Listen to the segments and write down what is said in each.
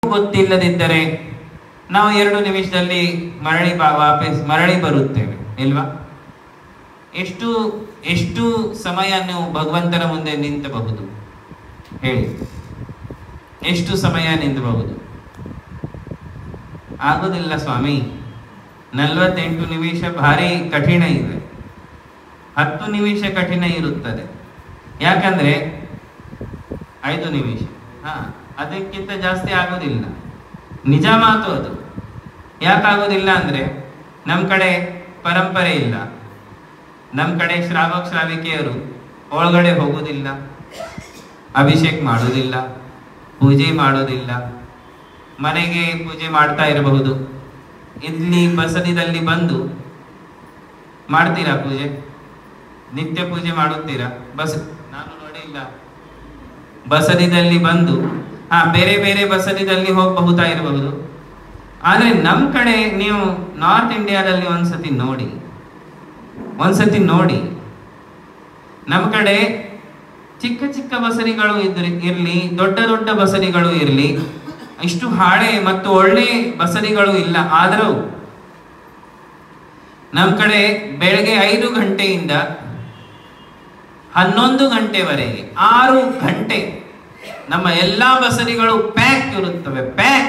ಗೊತ್ತಿಲ್ಲದಿದ್ದರೆ ನಾವು ಎರಡು ನಿಮಿಷದಲ್ಲಿ ಮರಳಿ ಬಾ- ವಾಪಸ್ ಮರಳಿ ಬರುತ್ತೇವೆ ಇಲ್ವಾ ಎಷ್ಟು ಎಷ್ಟು ಸಮಯ ನೀವು ಭಗವಂತನ ಮುಂದೆ ನಿಂತಬಹುದು ಹೇಳಿ ಎಷ್ಟು ಸಮಯ ನಿಂತಬಹುದು ಆಗುದಿಲ್ಲ ಸ್ವಾಮಿ ನಲವತ್ತೆಂಟು ನಿಮಿಷ ಭಾರಿ ಕಠಿಣ ಇದೆ ಹತ್ತು ನಿಮಿಷ ಕಠಿಣ ಇರುತ್ತದೆ ಯಾಕಂದ್ರೆ ಐದು ನಿಮಿಷ ಹಾ ಅದಕ್ಕಿಂತ ಜಾಸ್ತಿ ಆಗೋದಿಲ್ಲ ನಿಜ ಮಾತು ಅದು ಯಾಕಾಗೋದಿಲ್ಲ ಅಂದ್ರೆ ನಮ್ಮ ಕಡೆ ಪರಂಪರೆ ಇಲ್ಲ ನಮ್ಮ ಕಡೆ ಶ್ರಾವಕ ಶ್ರಾವಿಕೆಯರು ಒಳಗಡೆ ಹೋಗೋದಿಲ್ಲ ಅಭಿಷೇಕ್ ಮಾಡೋದಿಲ್ಲ ಪೂಜೆ ಮಾಡೋದಿಲ್ಲ ಮನೆಗೆ ಪೂಜೆ ಮಾಡ್ತಾ ಇರಬಹುದು ಇಲ್ಲಿ ಬಸದಿದಲ್ಲಿ ಬಂದು ಮಾಡ್ತೀರಾ ಪೂಜೆ ನಿತ್ಯ ಪೂಜೆ ಮಾಡುತ್ತೀರಾ ಬಸ್ ನಾನು ನೋಡಿಲ್ಲ ಬಸದಿದಲ್ಲಿ ಬಂದು ಹಾ ಬೇರೆ ಬೇರೆ ಬಸದಿದಲ್ಲಿ ಹೋಗಬಹುದಾ ಇರಬಹುದು ಆದ್ರೆ ನಮ್ ಕಡೆ ನೀವು ನಾರ್ತ್ ಇಂಡಿಯಾದಲ್ಲಿ ಒಂದ್ಸತಿ ನೋಡಿ ಒಂದ್ಸತಿ ನೋಡಿ ನಮ್ಮ ಕಡೆ ಚಿಕ್ಕ ಚಿಕ್ಕ ಬಸರಿಗಳು ಇದ್ರ ಇರ್ಲಿ ದೊಡ್ಡ ದೊಡ್ಡ ಬಸರಿಗಳು ಇರ್ಲಿ ಇಷ್ಟು ಹಾಳೆ ಮತ್ತು ಒಳ್ಳೆ ಬಸರಿಗಳು ಇಲ್ಲ ಆದರೂ ನಮ್ಮ ಕಡೆ ಬೆಳಗ್ಗೆ ಐದು ಗಂಟೆಯಿಂದ ಹನ್ನೊಂದು ಗಂಟೆವರೆಗೆ ಆರು ಗಂಟೆ ನಮ್ಮ ಎಲ್ಲಾ ಬಸರಿಗಳು ಪ್ಯಾಕ್ ಇರುತ್ತವೆ ಪ್ಯಾಕ್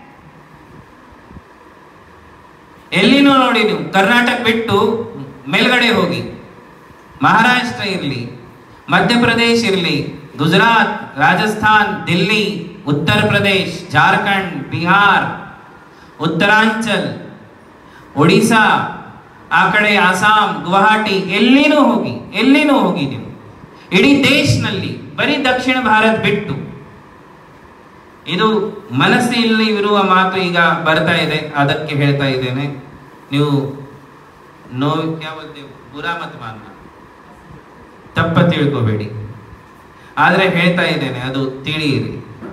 ಎಲ್ಲಿನೂ ನೋಡಿ ನೀವು ಕರ್ನಾಟಕ ಬಿಟ್ಟು ಮೇಲ್ಗಡೆ ಹೋಗಿ ಮಹಾರಾಷ್ಟ್ರ ಇರಲಿ ಮಧ್ಯಪ್ರದೇಶ ಇರಲಿ ಗುಜರಾತ್ ರಾಜಸ್ಥಾನ್ ದಿಲ್ಲಿ ಉತ್ತರ ಪ್ರದೇಶ್ ಜಾರ್ಖಂಡ್ ಬಿಹಾರ್ ಉತ್ತರಾಂಚಲ್ ಒಡಿಶಾ ಆ ಕಡೆ ಅಸ್ಸಾಂ ಗುವಾಹಟಿ ಎಲ್ಲಿನೂ ಹೋಗಿ ಎಲ್ಲಿನೂ ಹೋಗಿ ನೀವು ಇಡೀ ದೇಶನಲ್ಲಿ ಬರೀ ದಕ್ಷಿಣ ಭಾರತ್ ಬಿಟ್ಟು ಇದು ಮನಸ್ಸಿನಲ್ಲಿ ಇರುವ ಮಾತು ಈಗ ಬರ್ತಾ ಇದೆ ಅದಕ್ಕೆ ಹೇಳ್ತಾ ಇದ್ದೇನೆ ನೀವು ನೋವು ಕ್ಯಾ ಬೋಲ್ತೇವೆ ಬುರಾ ಮತ್ ಮಾನ್ನ ತಪ್ಪ ತಿಳ್ಕೋಬೇಡಿ ಆದ್ರೆ ಹೇಳ್ತಾ ಇದ್ದೇನೆ ಅದು ತಿಳಿಯಿರಿ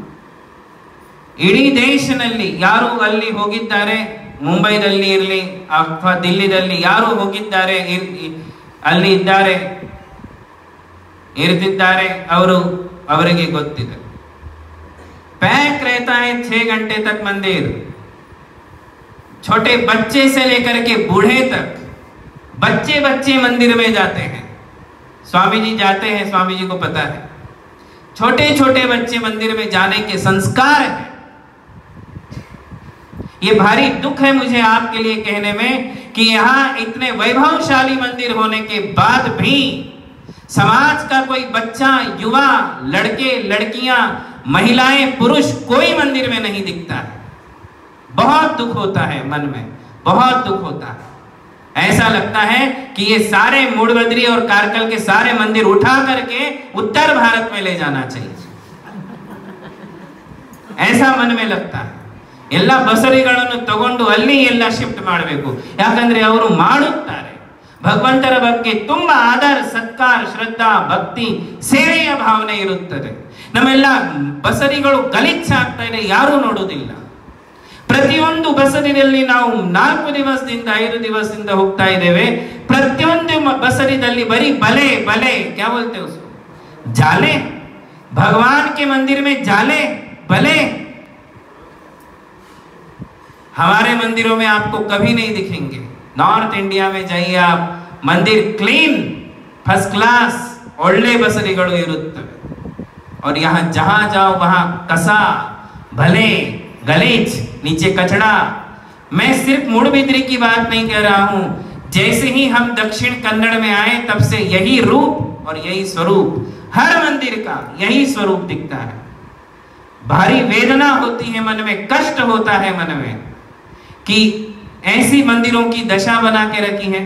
ಇಡೀ ದೇಶನಲ್ಲಿ ಯಾರು ಅಲ್ಲಿ ಹೋಗಿದ್ದಾರೆ ಮುಂಬೈದಲ್ಲಿ ಇರಲಿ ಅಥವಾ ದಿಲ್ಲಿದಲ್ಲಿ ಯಾರು ಹೋಗಿದ್ದಾರೆ ಇರ್- ಇ- ಅಲ್ಲಿ ಇದ್ದಾರೆ ಇರ್ತಿದ್ದಾರೆ ಅವರು ಅವರಿಗೆ ಗೊತ್ತಿದೆ पैक रहता है छह घंटे तक मंदिर छोटे बच्चे से लेकर के बूढ़े तक बच्चे बच्चे मंदिर में जाते हैं स्वामी जी जाते हैं स्वामी जी को पता है छोटे छोटे बच्चे मंदिर में जाने के संस्कार है ये भारी दुख है मुझे आपके लिए कहने में कि यहाँ इतने वैभवशाली मंदिर होने के बाद भी समाज का कोई बच्चा युवा लड़के लड़कियां महिलाएं पुरुष कोई मंदिर में नहीं दिखता है बहुत दुख होता है मन में बहुत दुख होता है ऐसा लगता है कि ये सारे मूडबद्री और कारकल के सारे मंदिर उठा करके उत्तर भारत में ले जाना चाहिए ऐसा मन में लगता है ಎಲ್ಲ ಬಸರಿಗಳನ್ನು ತಗೊಂಡು ಅಲ್ಲಿ ಎಲ್ಲ ಶಿಫ್ಟ್ ಮಾಡಬೇಕು ಯಾಕಂದ್ರೆ ಅವರು ಮಾಡುತ್ತಾರೆ ಭಗವಂತರ ಬಗ್ಗೆ ತುಂಬಾ ಆದರ ಸತ್ಕಾರ ಶ್ರದ್ಧಾ ಭಕ್ತಿ ಸೇವೆಯ ಭಾವನೆ ಇರುತ್ತದೆ ನಮ್ಮೆಲ್ಲ ಬಸರಿಗಳು ಗಲಿಚ್ಛಾಗ್ತಾ ಇದೆ ಯಾರೂ ನೋಡುವುದಿಲ್ಲ ಪ್ರತಿಯೊಂದು ಬಸರಿನಲ್ಲಿ ನಾವು ನಾಲ್ಕು ದಿವಸದಿಂದ ಐದು ದಿವಸದಿಂದ ಹೋಗ್ತಾ ಇದ್ದೇವೆ ಪ್ರತಿಯೊಂದು ಮ- ಬಸರಿದಲ್ಲಿ ಬರೀ ಬಲೆ ಬಲೆ क्या बोलते हैं उसको जाले भगवान के मंदिर में जाले बले हमारे मंदिरों में आपको कभी नहीं दिखेंगे नॉर्थ इंडिया में जाइए आप मंदिर क्लीन फर्स्ट क्लास ಒಳ್ಳೆ ಬಸರಿಗಳು ಇರುತ್ತವೆ और यहाँ जहां जाओ वहां कसा भले गलीच नीचे कचड़ा मैं सिर्फ मूडबिद्री की बात नहीं कह रहा हूं जैसे ही हम दक्षिण कन्नड़ में आए तब से यही रूप और यही स्वरूप हर मंदिर का यही स्वरूप दिखता है भारी वेदना होती है मन में कष्ट होता है मन में कि ऐसी मंदिरों की दशा बना के रखी है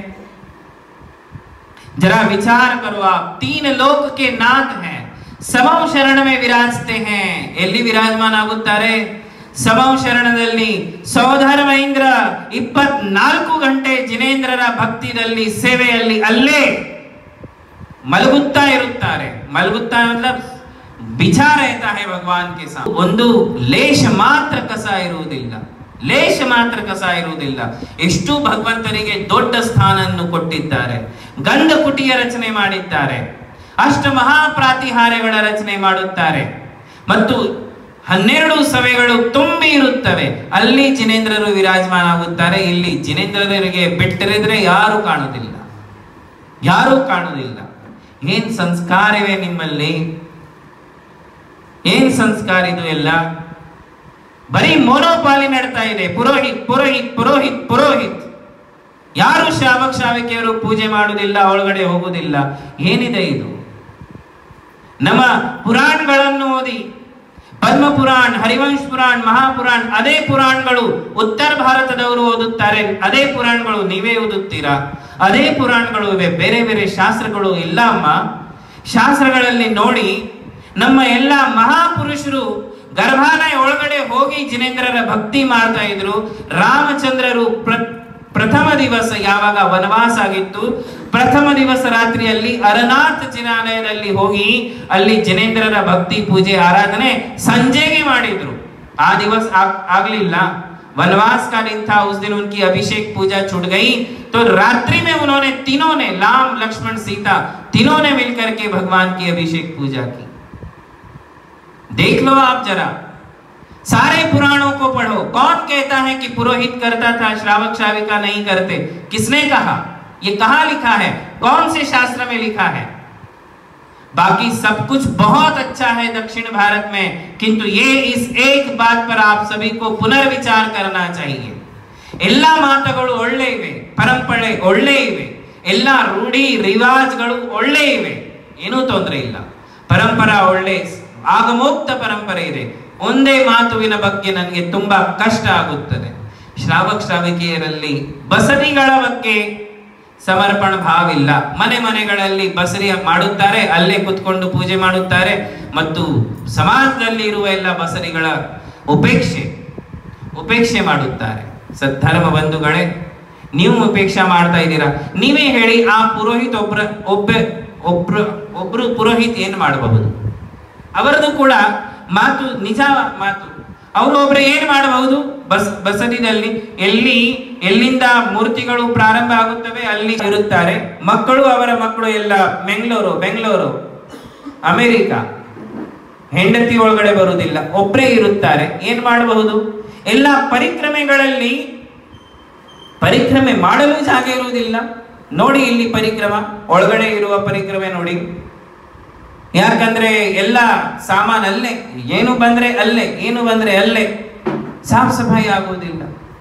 जरा विचार करो आप तीन लोक के नाथ हैं ಸಮಂ ಶರಣ में ವಿರಾಜತೆ हैं ಎಲ್ಲಿ ವಿರಾಜಮಾನ ಆಗುತ್ತಾರೆ ಸಮಂ ಶರಣದಲ್ಲಿ ಸೌಧರ್ಮೇಂದ್ರ ಇಪ್ಪತ್ನಾಲ್ಕು ಗಂಟೆ ಜಿನೇಂದ್ರರ ಭಕ್ತಿದಲ್ಲಿ ಸೇವೆಯಲ್ಲಿ ಅಲ್ಲೇ ಮಲಗುತ್ತಾ ಇರುತ್ತಾರೆ ಮಲಗುತ್ತಾ ಮತ್ಲಬ್ ಬಿಛಾ रहता है ಭಗವಾನ್ ಕೆ ಸಾಥ್ ಒಂದು ಲೇಷ ಮಾತ್ರ ಕಸ ಇರುವುದಿಲ್ಲ ಲೇಷ ಮಾತ್ರ ಕಸ ಇರುವುದಿಲ್ಲ ಎಷ್ಟು ಭಗವಂತನಿಗೆ ದೊಡ್ಡ ಸ್ಥಾನವನ್ನು ಕೊಟ್ಟಿದ್ದಾರೆ ಗಂಧ ಕುಟಿಯ ರಚನೆ ಮಾಡಿದ್ದಾರೆ ಅಷ್ಟ ಮಹಾಪ್ರಾತಿಹಾರ್ಯಗಳ ರಚನೆ ಮಾಡುತ್ತಾರೆ ಮತ್ತು ಹನ್ನೆರಡು ಸಭೆಗಳು ತುಂಬಿ ಇರುತ್ತವೆ ಅಲ್ಲಿ ಜಿನೇಂದ್ರರು ವಿರಾಜಮಾನ ಆಗುತ್ತಾರೆ ಇಲ್ಲಿ ಜಿನೇಂದ್ರರಿಗೆ ಬಿಟ್ಟಿರಿದ್ರೆ ಯಾರು ಕಾಣುವುದಿಲ್ಲ ಯಾರೂ ಕಾಣುವುದಿಲ್ಲ ಏನ್ ಸಂಸ್ಕಾರವೇ ನಿಮ್ಮಲ್ಲಿ ಏನ್ ಸಂಸ್ಕಾರ ಇದು ಎಲ್ಲ ಬರೀ ಮೋನೋಪಾಲಿ ನಡ್ತಾ ಇದೆ ಪುರೋಹಿತ್ ಪುರೋಹಿತ್ ಪುರೋಹಿತ್ ಪುರೋಹಿತ್ ಯಾರು ಶ್ರಾವಕ ಶ್ರಾವಿಕೆಯರು ಪೂಜೆ ಮಾಡುವುದಿಲ್ಲ ಒಳಗಡೆ ಹೋಗುವುದಿಲ್ಲ ಏನಿದೆ ಇದು ನಮ್ಮ ಪುರಾಣಗಳನ್ನು ಓದಿ ಪದ್ಮ ಪುರಾಣ ಹರಿವಂಶ ಪುರಾಣ ಮಹಾಪುರಾಣ ಅದೇ ಪುರಾಣಗಳು ಉತ್ತರ ಭಾರತದವರು ಓದುತ್ತಾರೆ ಅದೇ ಪುರಾಣಗಳು ನೀವೇ ಓದುತ್ತೀರಾ ಅದೇ ಪುರಾಣಗಳು ಇವೆ ಬೇರೆ ಬೇರೆ ಶಾಸ್ತ್ರಗಳು ಇಲ್ಲ ಅಮ್ಮ ಶಾಸ್ತ್ರಗಳಲ್ಲಿ ನೋಡಿ ನಮ್ಮ ಎಲ್ಲ ಮಹಾಪುರುಷರು ಗರ್ಭಾಲಯ ಒಳಗಡೆ ಹೋಗಿ ಜಿನೇಂದ್ರರ ಭಕ್ತಿ ಮಾಡ್ತಾ ಇದ್ರು ರಾಮಚಂದ್ರರು ಪ್ರ- ಪ್ರಥಮ ದಿವಸ ಯಾವಾಗ ವನವಾಸ ಆಗಿತ್ತು ಪ್ರಥಮ ದಿವಸ ರಾತ್ರಿಯಲ್ಲಿ ಅರನಾಥ್ ಜಿನಾಲಯದಲ್ಲಿ ಹೋಗಿ ಅಲ್ಲಿ ಜಿನೇಂದ್ರರ ಭಕ್ತಿ ಪೂಜೆ ಆರಾಧನೆ ಸಂಜೆಗೆ ಮಾಡಿದ್ರು ಆ ದಿವಸ ಆಗ್- ಆಗ್ಲಿಲ್ಲ वनवास का दिन था उस दिन उनकी अभिषेक पूजा छूट गई तो रात्रि में उन्होंने तीनों ने राम लक्ष्मण सीता तीनों ने मिलकर के भगवान की अभिषेक पूजा की देख लो आप जरा सारे पुराणों को पढ़ो कौन कहता है कि पुरोहित करता था श्रावक श्राविका नहीं करते किसने कहा ये कहा लिखा है कौन से शास्त्र में लिखा है बाकी सब कुछ बहुत अच्छा है दक्षिण भारत में किंतु ये इस एक बात पर आप सभी को पुनर्विचार करना चाहिए ಎಲ್ಲ ಮಾತುಗಳು ಒಳ್ಳೆ ಇವೆ ಪರಂಪರೆ ಒಳ್ಳೆ ಇವೆ ಎಲ್ಲ ರೂಢಿ ರಿವಾಜ್ಗಳು ಒಳ್ಳೆ ಇವೆ ಏನೂ ತೊಂದರೆ ಇಲ್ಲ ಪರಂಪರ ಒಳ್ಳೆ ಆಗಮೋಕ್ತ ಪರಂಪರೆ ಇದೆ ಒಂದೇ ಮಾತುವಿನ ಬಗ್ಗೆ ನನಗೆ ತುಂಬಾ ಕಷ್ಟ ಆಗುತ್ತದೆ ಶ್ರಾವಕ ಶ್ರಾವಿಕೆಯರಲ್ಲಿ ಬಸದಿಗಳ ಬಗ್ಗೆ ಸಮರ್ಪಣ ಭಾವ ಇಲ್ಲ ಮನೆ ಮನೆಗಳಲ್ಲಿ ಬಸರಿ ಮಾಡುತ್ತಾರೆ ಅಲ್ಲೇ ಕುತ್ಕೊಂಡು ಪೂಜೆ ಮಾಡುತ್ತಾರೆ ಮತ್ತು ಸಮಾಜದಲ್ಲಿ ಇರುವ ಎಲ್ಲ ಬಸರಿಗಳ ಉಪೇಕ್ಷೆ ಉಪೇಕ್ಷೆ ಮಾಡುತ್ತಾರೆ ಸದ್ಧರ್ಮ ಬಂಧುಗಳೇ ನೀವು ಉಪೇಕ್ಷೆ ಮಾಡ್ತಾ ಇದ್ದೀರಾ ನೀವೇ ಹೇಳಿ ಆ ಪುರೋಹಿತ್ ಒಬ್ರ ಒಬ್ಬ ಒಬ್ರು ಒಬ್ರು ಪುರೋಹಿತ್ ಏನ್ ಮಾಡಬಹುದು ಅವರದು ಕೂಡ ಮಾತು ನಿಜ ಮಾತು ಅವರು ಒಬ್ರು ಏನ್ ಮಾಡಬಹುದು ಬಸ್ ಬಸದಿನಲ್ಲಿ ಎಲ್ಲಿ ಎಲ್ಲಿಂದ ಮೂರ್ತಿಗಳು ಪ್ರಾರಂಭ ಆಗುತ್ತವೆ ಅಲ್ಲಿ ಇರುತ್ತಾರೆ ಮಕ್ಕಳು ಅವರ ಮಕ್ಕಳು ಎಲ್ಲ ಬೆಂಗಳೂರು ಬೆಂಗಳೂರು ಅಮೆರಿಕ ಹೆಂಡತಿ ಒಳಗಡೆ ಬರುವುದಿಲ್ಲ ಒಬ್ಬರೇ ಇರುತ್ತಾರೆ ಏನ್ ಮಾಡಬಹುದು ಎಲ್ಲ ಪರಿಕ್ರಮೆಗಳಲ್ಲಿ ಪರಿಕ್ರಮೆ ಮಾಡಲು ಜಾಗ ಇರುವುದಿಲ್ಲ ನೋಡಿ ಇಲ್ಲಿ ಪರಿಕ್ರಮ ಒಳಗಡೆ ಇರುವ ಪರಿಕ್ರಮೆ ನೋಡಿ ಯಾಕಂದ್ರೆ ಎಲ್ಲ ಸಾಮಾನ್ ಅಲ್ಲೇ ಏನು ಬಂದ್ರೆ ಅಲ್ಲೇ ಏನು ಬಂದ್ರೆ ಅಲ್ಲೇ ಸಾಫ್ ಸಫಾಯಿ ಆಗುವುದಿಲ್ಲ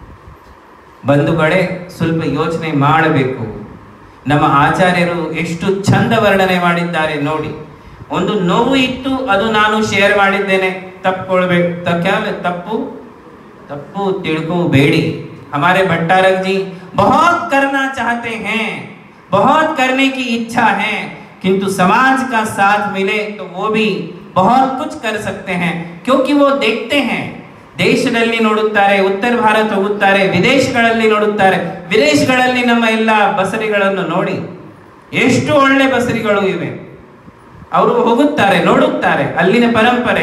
ಬಂಧುಗಳೇ ಸ್ವಲ್ಪ ಯೋಚನೆ ಮಾಡಬೇಕು ನಮ್ಮ ಆಚಾರ್ಯರು ಎಷ್ಟು ಚಂದ ವರ್ಣನೆ ಮಾಡಿದ್ದಾರೆ ನೋಡಿ ಒಂದು ನೋವು ಇತ್ತು ಅದು ನಾನು ಶೇರ್ ಮಾಡಿದ್ದೇನೆ ತಪ್ಕೊಳ್ಬೇಕು ತಪ್ಪ ತಪ್ಪು तप्पू तिड़को बेड़ी हमारे भट्टारक जी बहुत करना चाहते हैं बहुत करने की इच्छा है किंतु समाज का साथ मिले तो वो भी बहुत कुछ कर सकते हैं क्योंकि वो देखते हैं ದೇಶದಲ್ಲಿ ನೋಡುತ್ತಾರೆ ಉತ್ತರ ಭಾರತ ಹೋಗುತ್ತಾರೆ ವಿದೇಶಗಳಲ್ಲಿ ನೋಡುತ್ತಾರೆ ವಿದೇಶಗಳಲ್ಲಿ ನಮ್ಮ ಎಲ್ಲ ಬಸರಿಗಳನ್ನು ನೋಡಿ ಎಷ್ಟು ಒಳ್ಳೆ ಬಸರಿಗಳು ಇವೆ ಅವರು ಹೋಗುತ್ತಾರೆ ನೋಡುತ್ತಾರೆ ಅಲ್ಲಿನ ಪರಂಪರೆ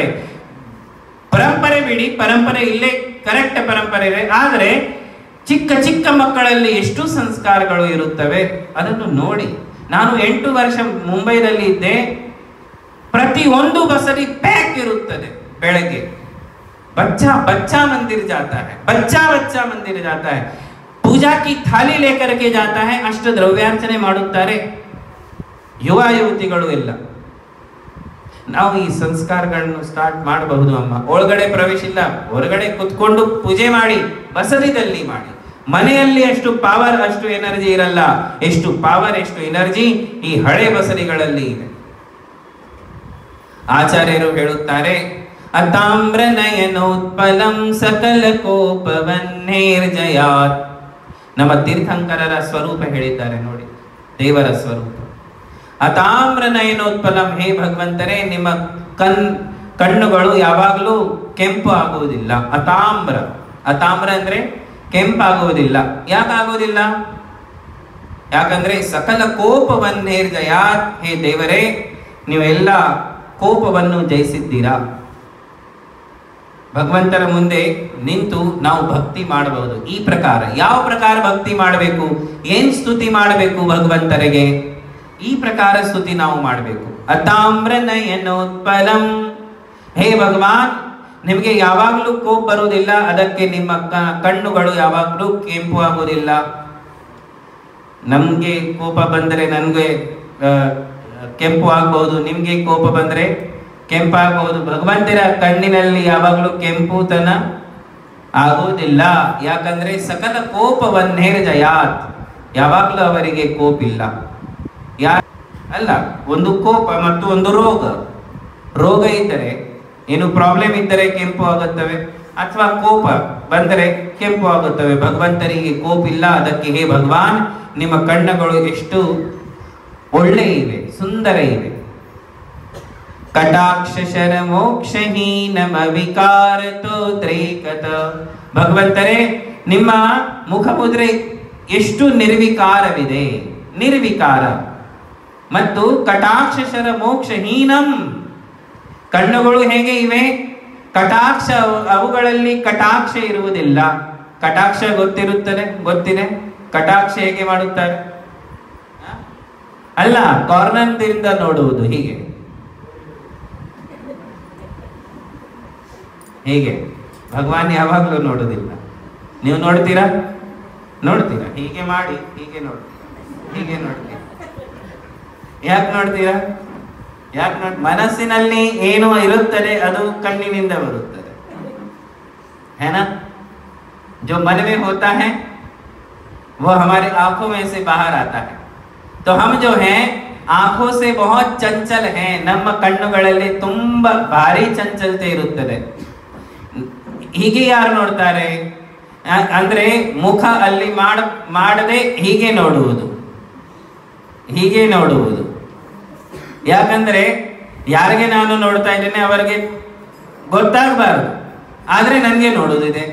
ಪರಂಪರೆ ಬಿಡಿ ಪರಂಪರೆ ಇಲ್ಲೇ ಕರೆಕ್ಟ್ ಪರಂಪರೆ ಇದೆ ಆದರೆ ಚಿಕ್ಕ ಚಿಕ್ಕ ಮಕ್ಕಳಲ್ಲಿ ಎಷ್ಟು ಸಂಸ್ಕಾರಗಳು ಇರುತ್ತವೆ ಅದನ್ನು ನೋಡಿ ನಾನು ಎಂಟು ವರ್ಷ ಮುಂಬೈನಲ್ಲಿ ಇದ್ದೆ ಪ್ರತಿ ಒಂದು ಬಸರಿ ಪ್ಯಾಕ್ ಇರುತ್ತದೆ ಬೆಳಗ್ಗೆ बच्चा बच्चा मंदिर जाता है बच्चा बच्चा मंदिर जाता है पूजा की थाली लेकर के जाता है ಅಷ್ಟ ದ್ರವ್ಯಾರ್ಚನೆ ಮಾಡುತ್ತಾರೆ ಯುವ ಯುವತಿಗಳು ಎಲ್ಲ ನಾವು ಈ ಸಂಸ್ಕಾರಗಳನ್ನು ಸ್ಟಾರ್ಟ್ ಮಾಡಬಹುದು ಅಮ್ಮ ಒಳಗಡೆ ಪ್ರವೇಶ ಇಲ್ಲ ಹೊರಗಡೆ ಕುತ್ಕೊಂಡು ಪೂಜೆ ಮಾಡಿ ಬಸದಿದಲ್ಲಿ ಮಾಡಿ ಮನೆಯಲ್ಲಿ ಅಷ್ಟು ಪವರ್ ಅಷ್ಟು ಎನರ್ಜಿ ಇರಲ್ಲ ಎಷ್ಟು ಪವರ್ ಎಷ್ಟು ಎನರ್ಜಿ ಈ ಹಳೆ ಬಸದಿಗಳಲ್ಲಿ ಇದೆ ಆಚಾರ್ಯರು ಹೇಳುತ್ತಾರೆ ಅತಾಮ್ರ ನಯನೋತ್ಪಲಂ ಸಕಲ ಕೋಪವನ್ನೇರ್ಜಯಾತ್ ನಮ್ಮ ತೀರ್ಥಂಕರರ ಸ್ವರೂಪ ಹೇಳಿದ್ದಾರೆ ನೋಡಿ ದೇವರ ಸ್ವರೂಪ ಅತಾಮ್ರ ನಯನೋತ್ಪಲಂ ಹೇ ಭಗವಂತರೇ ನಿಮ್ಮ ಕಣ್ ಕಣ್ಣುಗಳು ಯಾವಾಗಲೂ ಕೆಂಪು ಆಗುವುದಿಲ್ಲ ಅತಾಮ್ರ ಅತಾಮ್ರ ಅಂದ್ರೆ ಕೆಂಪಾಗುವುದಿಲ್ಲ ಯಾಕಾಗುವುದಿಲ್ಲ ಯಾಕಂದ್ರೆ ಸಕಲ ಕೋಪವನ್ನೇರ್ಜಯಾತ್ ಹೇ ದೇವರೇ ನೀವೆಲ್ಲ ಕೋಪವನ್ನು ಜಯಿಸಿದ್ದೀರಾ ಭಗವಂತನ ಮುಂದೆ ನಿಂತು ನಾವು ಭಕ್ತಿ ಮಾಡಬಹುದು ಈ ಪ್ರಕಾರ ಯಾವ ಪ್ರಕಾರ ಭಕ್ತಿ ಮಾಡಬೇಕು ಏನ್ ಸ್ತುತಿ ಮಾಡಬೇಕು ಭಗವಂತರಿಗೆ ಈ ಪ್ರಕಾರ ಸ್ತುತಿ ನಾವು ಮಾಡಬೇಕು ಅತಾಮ್ರ ನಯನೋತ್ಪಲಂ ಹೇ ಭಗವಾನ್ ನಿಮಗೆ ಯಾವಾಗಲೂ ಕೋಪ ಬರುವುದಿಲ್ಲ ಅದಕ್ಕೆ ನಿಮ್ಮ ಕ- ಕಣ್ಣುಗಳು ಯಾವಾಗಲೂ ಕೆಂಪು ಆಗುವುದಿಲ್ಲ ನಮ್ಗೆ ಕೋಪ ಬಂದರೆ ನನಗೆ ಕೆಂಪು ಆಗ್ಬಹುದು ನಿಮ್ಗೆ ಕೋಪ ಬಂದ್ರೆ ಕೆಂಪಾಗಬಹುದು ಭಗವಂತರ ಕಣ್ಣಿನಲ್ಲಿ ಯಾವಾಗಲೂ ಕೆಂಪುತನ ಆಗುವುದಿಲ್ಲ ಯಾಕಂದ್ರೆ ಸಕಲ ಕೋಪವನ್ನೇರ ಜಯಾತ್ ಯಾವಾಗಲೂ ಅವರಿಗೆ ಕೋಪಿಲ್ಲ ಯಾ ಅಲ್ಲ ಒಂದು ಕೋಪ ಮತ್ತು ಒಂದು ರೋಗ ರೋಗ ಇದ್ದರೆ ಏನು ಪ್ರಾಬ್ಲಮ್ ಇದ್ದರೆ ಕೆಂಪು ಆಗುತ್ತವೆ ಅಥವಾ ಕೋಪ ಬಂದರೆ ಕೆಂಪು ಆಗುತ್ತವೆ ಭಗವಂತರಿಗೆ ಕೋಪ ಇಲ್ಲ ಅದಕ್ಕೆ ಹೇ ಭಗವಾನ್ ನಿಮ್ಮ ಕಣ್ಣುಗಳು ಎಷ್ಟು ಒಳ್ಳೆ ಇವೆ ಸುಂದರ ಇವೆ ಕಟಾಕ್ಷ ಶರ ಮೋಕ್ಷಹೀನಮ ವಿಕಾರ ತೋದ್ರೇಕತ ಭಗವಂತರೇ ನಿಮ್ಮ ಮುಖಮುದ್ರೆ ಎಷ್ಟು ನಿರ್ವಿಕಾರವಿದೆ ನಿರ್ವಿಕಾರ ಮತ್ತು ಕಟಾಕ್ಷ ಶರ ಮೋಕ್ಷಹೀನಂ ಕಣ್ಣುಗಳು ಹೇಗೆ ಇವೆ ಕಟಾಕ್ಷ ಅವು- ಅವುಗಳಲ್ಲಿ ಕಟಾಕ್ಷ ಇರುವುದಿಲ್ಲ ಕಟಾಕ್ಷ ಗೊತ್ತಿರುತ್ತದೆ ಗೊತ್ತಿದೆ ಕಟಾಕ್ಷ ಹೇಗೆ ಮಾಡುತ್ತಾರೆ ಹ? ಅಲ್ಲ ಕಾರ್ನರ್ದಿಂದ ನೋಡುವುದು ಹೀಗೆ ಹೀಗೆ ಭಗವಾನ್ ಯಾವಾಗಲೂ ನೋಡುವುದಿಲ್ಲ ನೀವು ನೋಡ್ತೀರಾ ನೋಡ್ತೀರಾ ಹೀಗೆ ಮಾಡಿ ಹೀಗೆ ನೋಡ್ತೀರಾ ಹೀಗೆ ನೋಡ್ತೀರಾ ಯಾಕೆ ನೋಡ್ತೀರಾ ಯಾಕೆ ನೋಡ್ ಮನಸ್ಸಿನಲ್ಲಿ ಏನು ಇರುತ್ತದೆ ಅದು ಕಣ್ಣಿನಿಂದ ಬರುತ್ತದೆ है ना जो मन में होता है वो हमारे आंखों में से बाहर आता है तो हम जो हैं ಆಂಖೋ ಸೆ ಬಹುತ್ ಚಂಚಲ್ ಹೇ ನಮ್ಮ ಕಣ್ಣುಗಳಲ್ಲಿ ತುಂಬಾ ಭಾರಿ ಚಂಚಲತೆ ಇರುತ್ತದೆ ಹೀಗೆ ಯಾರು ನೋಡ್ತಾರೆ ಆ- ಅಂದ್ರೆ ಮುಖ ಅಲ್ಲಿ ಮಾಡ ಮಾಡದೆ ಹೀಗೆ ನೋಡುವುದು ಹೀಗೆ ನೋಡುವುದು ಯಾಕಂದ್ರೆ ಯಾರಿಗೆ ನಾನು ನೋಡ್ತಾ ಇದ್ದೇನೆ ಅವರಿಗೆ ಗೊತ್ತಾಗಬಾರದು ಆದ್ರೆ ನನಗೆ ನೋಡುವುದಿದೆ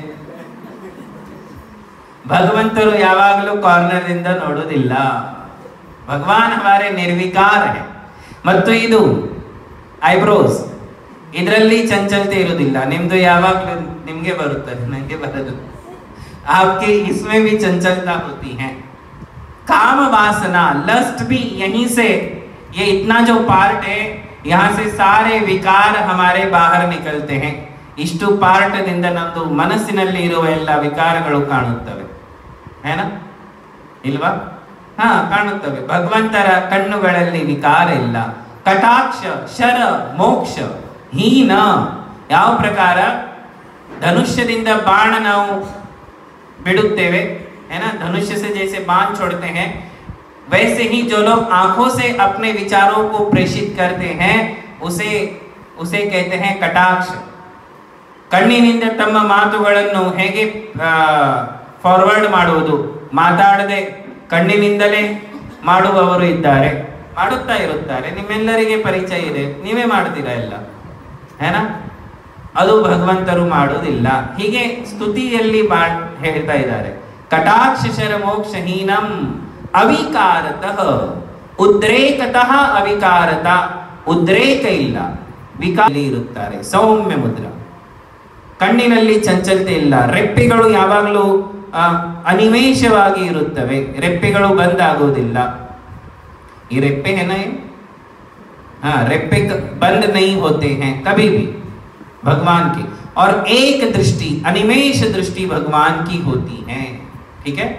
ಭಗವಂತರು ಯಾವಾಗಲೂ ಕಾರ್ನರ್ ಇಂದ ನೋಡುವುದಿಲ್ಲ ಭಗವಾನ್ ಹಮಾರೆ ನಿರ್ವಿಕಾರ ಹೇ ಮತ್ತು ಇದು ಐಬ್ರೋಸ್ ಇದರಲ್ಲಿ ಚಂಚಲತೆ ಇರುವುದಿಲ್ಲ ನಿಮ್ದು ಯಾವಾಗಲೂ ನಿಮ್ಗೆ ಬರುತ್ತದೆ ನನಗೆ ಬರದು आपके इसमें भी चंचलता होती है काम वासना लस्ट भी यहीं से ये इतना जो पार्ट है यहाँ से सारे विकार हमारे बाहर निकलते हैं ಇಷ್ಟು ಪಾರ್ಟದಿಂದ ನಮ್ದು ಮನಸ್ಸಿನಲ್ಲಿ ಇರುವ ಎಲ್ಲ ವಿಕಾರಗಳು ಕಾಣುತ್ತವೆ ಏನ ಇಲ್ವಾ ಹಾ ಕಾಣುತ್ತವೆ ಭಗವಂತರ ಕಣ್ಣುಗಳಲ್ಲಿ ವಿಕಾರ ಇಲ್ಲ ಕಟಾಕ್ಷ ಶರ ಮೋಕ್ಷ ಹೀನ ಯಾವ ಪ್ರಕಾರ ಧನುಷ್ಯದಿಂದ ಬಾಣ ನಾವು बिड़ुकते है ना धनुष्य से जैसे बाण छोड़ते हैं वैसे ही जो लोग आंखों से अपने विचारों को प्रेषित करते हैं उसे उसे कहते हैं कटाक्ष ಕಣ್ಣಿನಿಂದ ತಮ್ಮ ಮಾತುಗಳನ್ನು ಹೇಗೆ ಫಾರ್ವರ್ಡ್ ಮಾಡುವುದು ಮಾತಾಡದೆ ಕಣ್ಣಿನಿಂದಲೇ ಮಾಡುವವರು ಇದ್ದಾರೆ ಮಾಡುತ್ತಾ ಇರುತ್ತಾರೆ ನಿಮ್ಮೆಲ್ಲರಿಗೆ ಪರಿಚಯ ಇದೆ ನೀವೇ ಮಾಡ್ತೀರಾ ಎಲ್ಲ ಏನ ಅದು ಭಗವಂತರು ಮಾಡುವುದಿಲ್ಲ ಹೀಗೆ ಸ್ತುತಿಯಲ್ಲಿ ಮಾ- ಹೇಳ್ತಾ ಇದ್ದಾರೆ ಕಟಾಕ್ಷ ಶರ ಮೋಕ್ಷಹೀನಂ ಅವಿಕಾರತಃ ಉದ್ರೇಕತಃ ಅವಿಕಾರತ ಉದ್ರೇಕ ಇಲ್ಲ ವಿಕಾರ ಇರುತ್ತಾರೆ ಸೌಮ್ಯ ಮುದ್ರ ಕಣ್ಣಿನಲ್ಲಿ ಚಂಚಲತೆ ಇಲ್ಲ ರೆಪ್ಪೆಗಳು ಯಾವಾಗಲೂ ಆ, ಅನಿಮೇಷವಾಗಿ ಇರುತ್ತವೆ ರೆಪ್ಪೆಗಳು ಬಂದಾಗುವುದಿಲ್ಲ ये रेप्पे है ना ये हाँ रेप्पे क- बंद नहीं होते हैं कभी भी भगवान की और एक दृष्टि अनिमेष दृष्टि भगवान की होती है ठीक है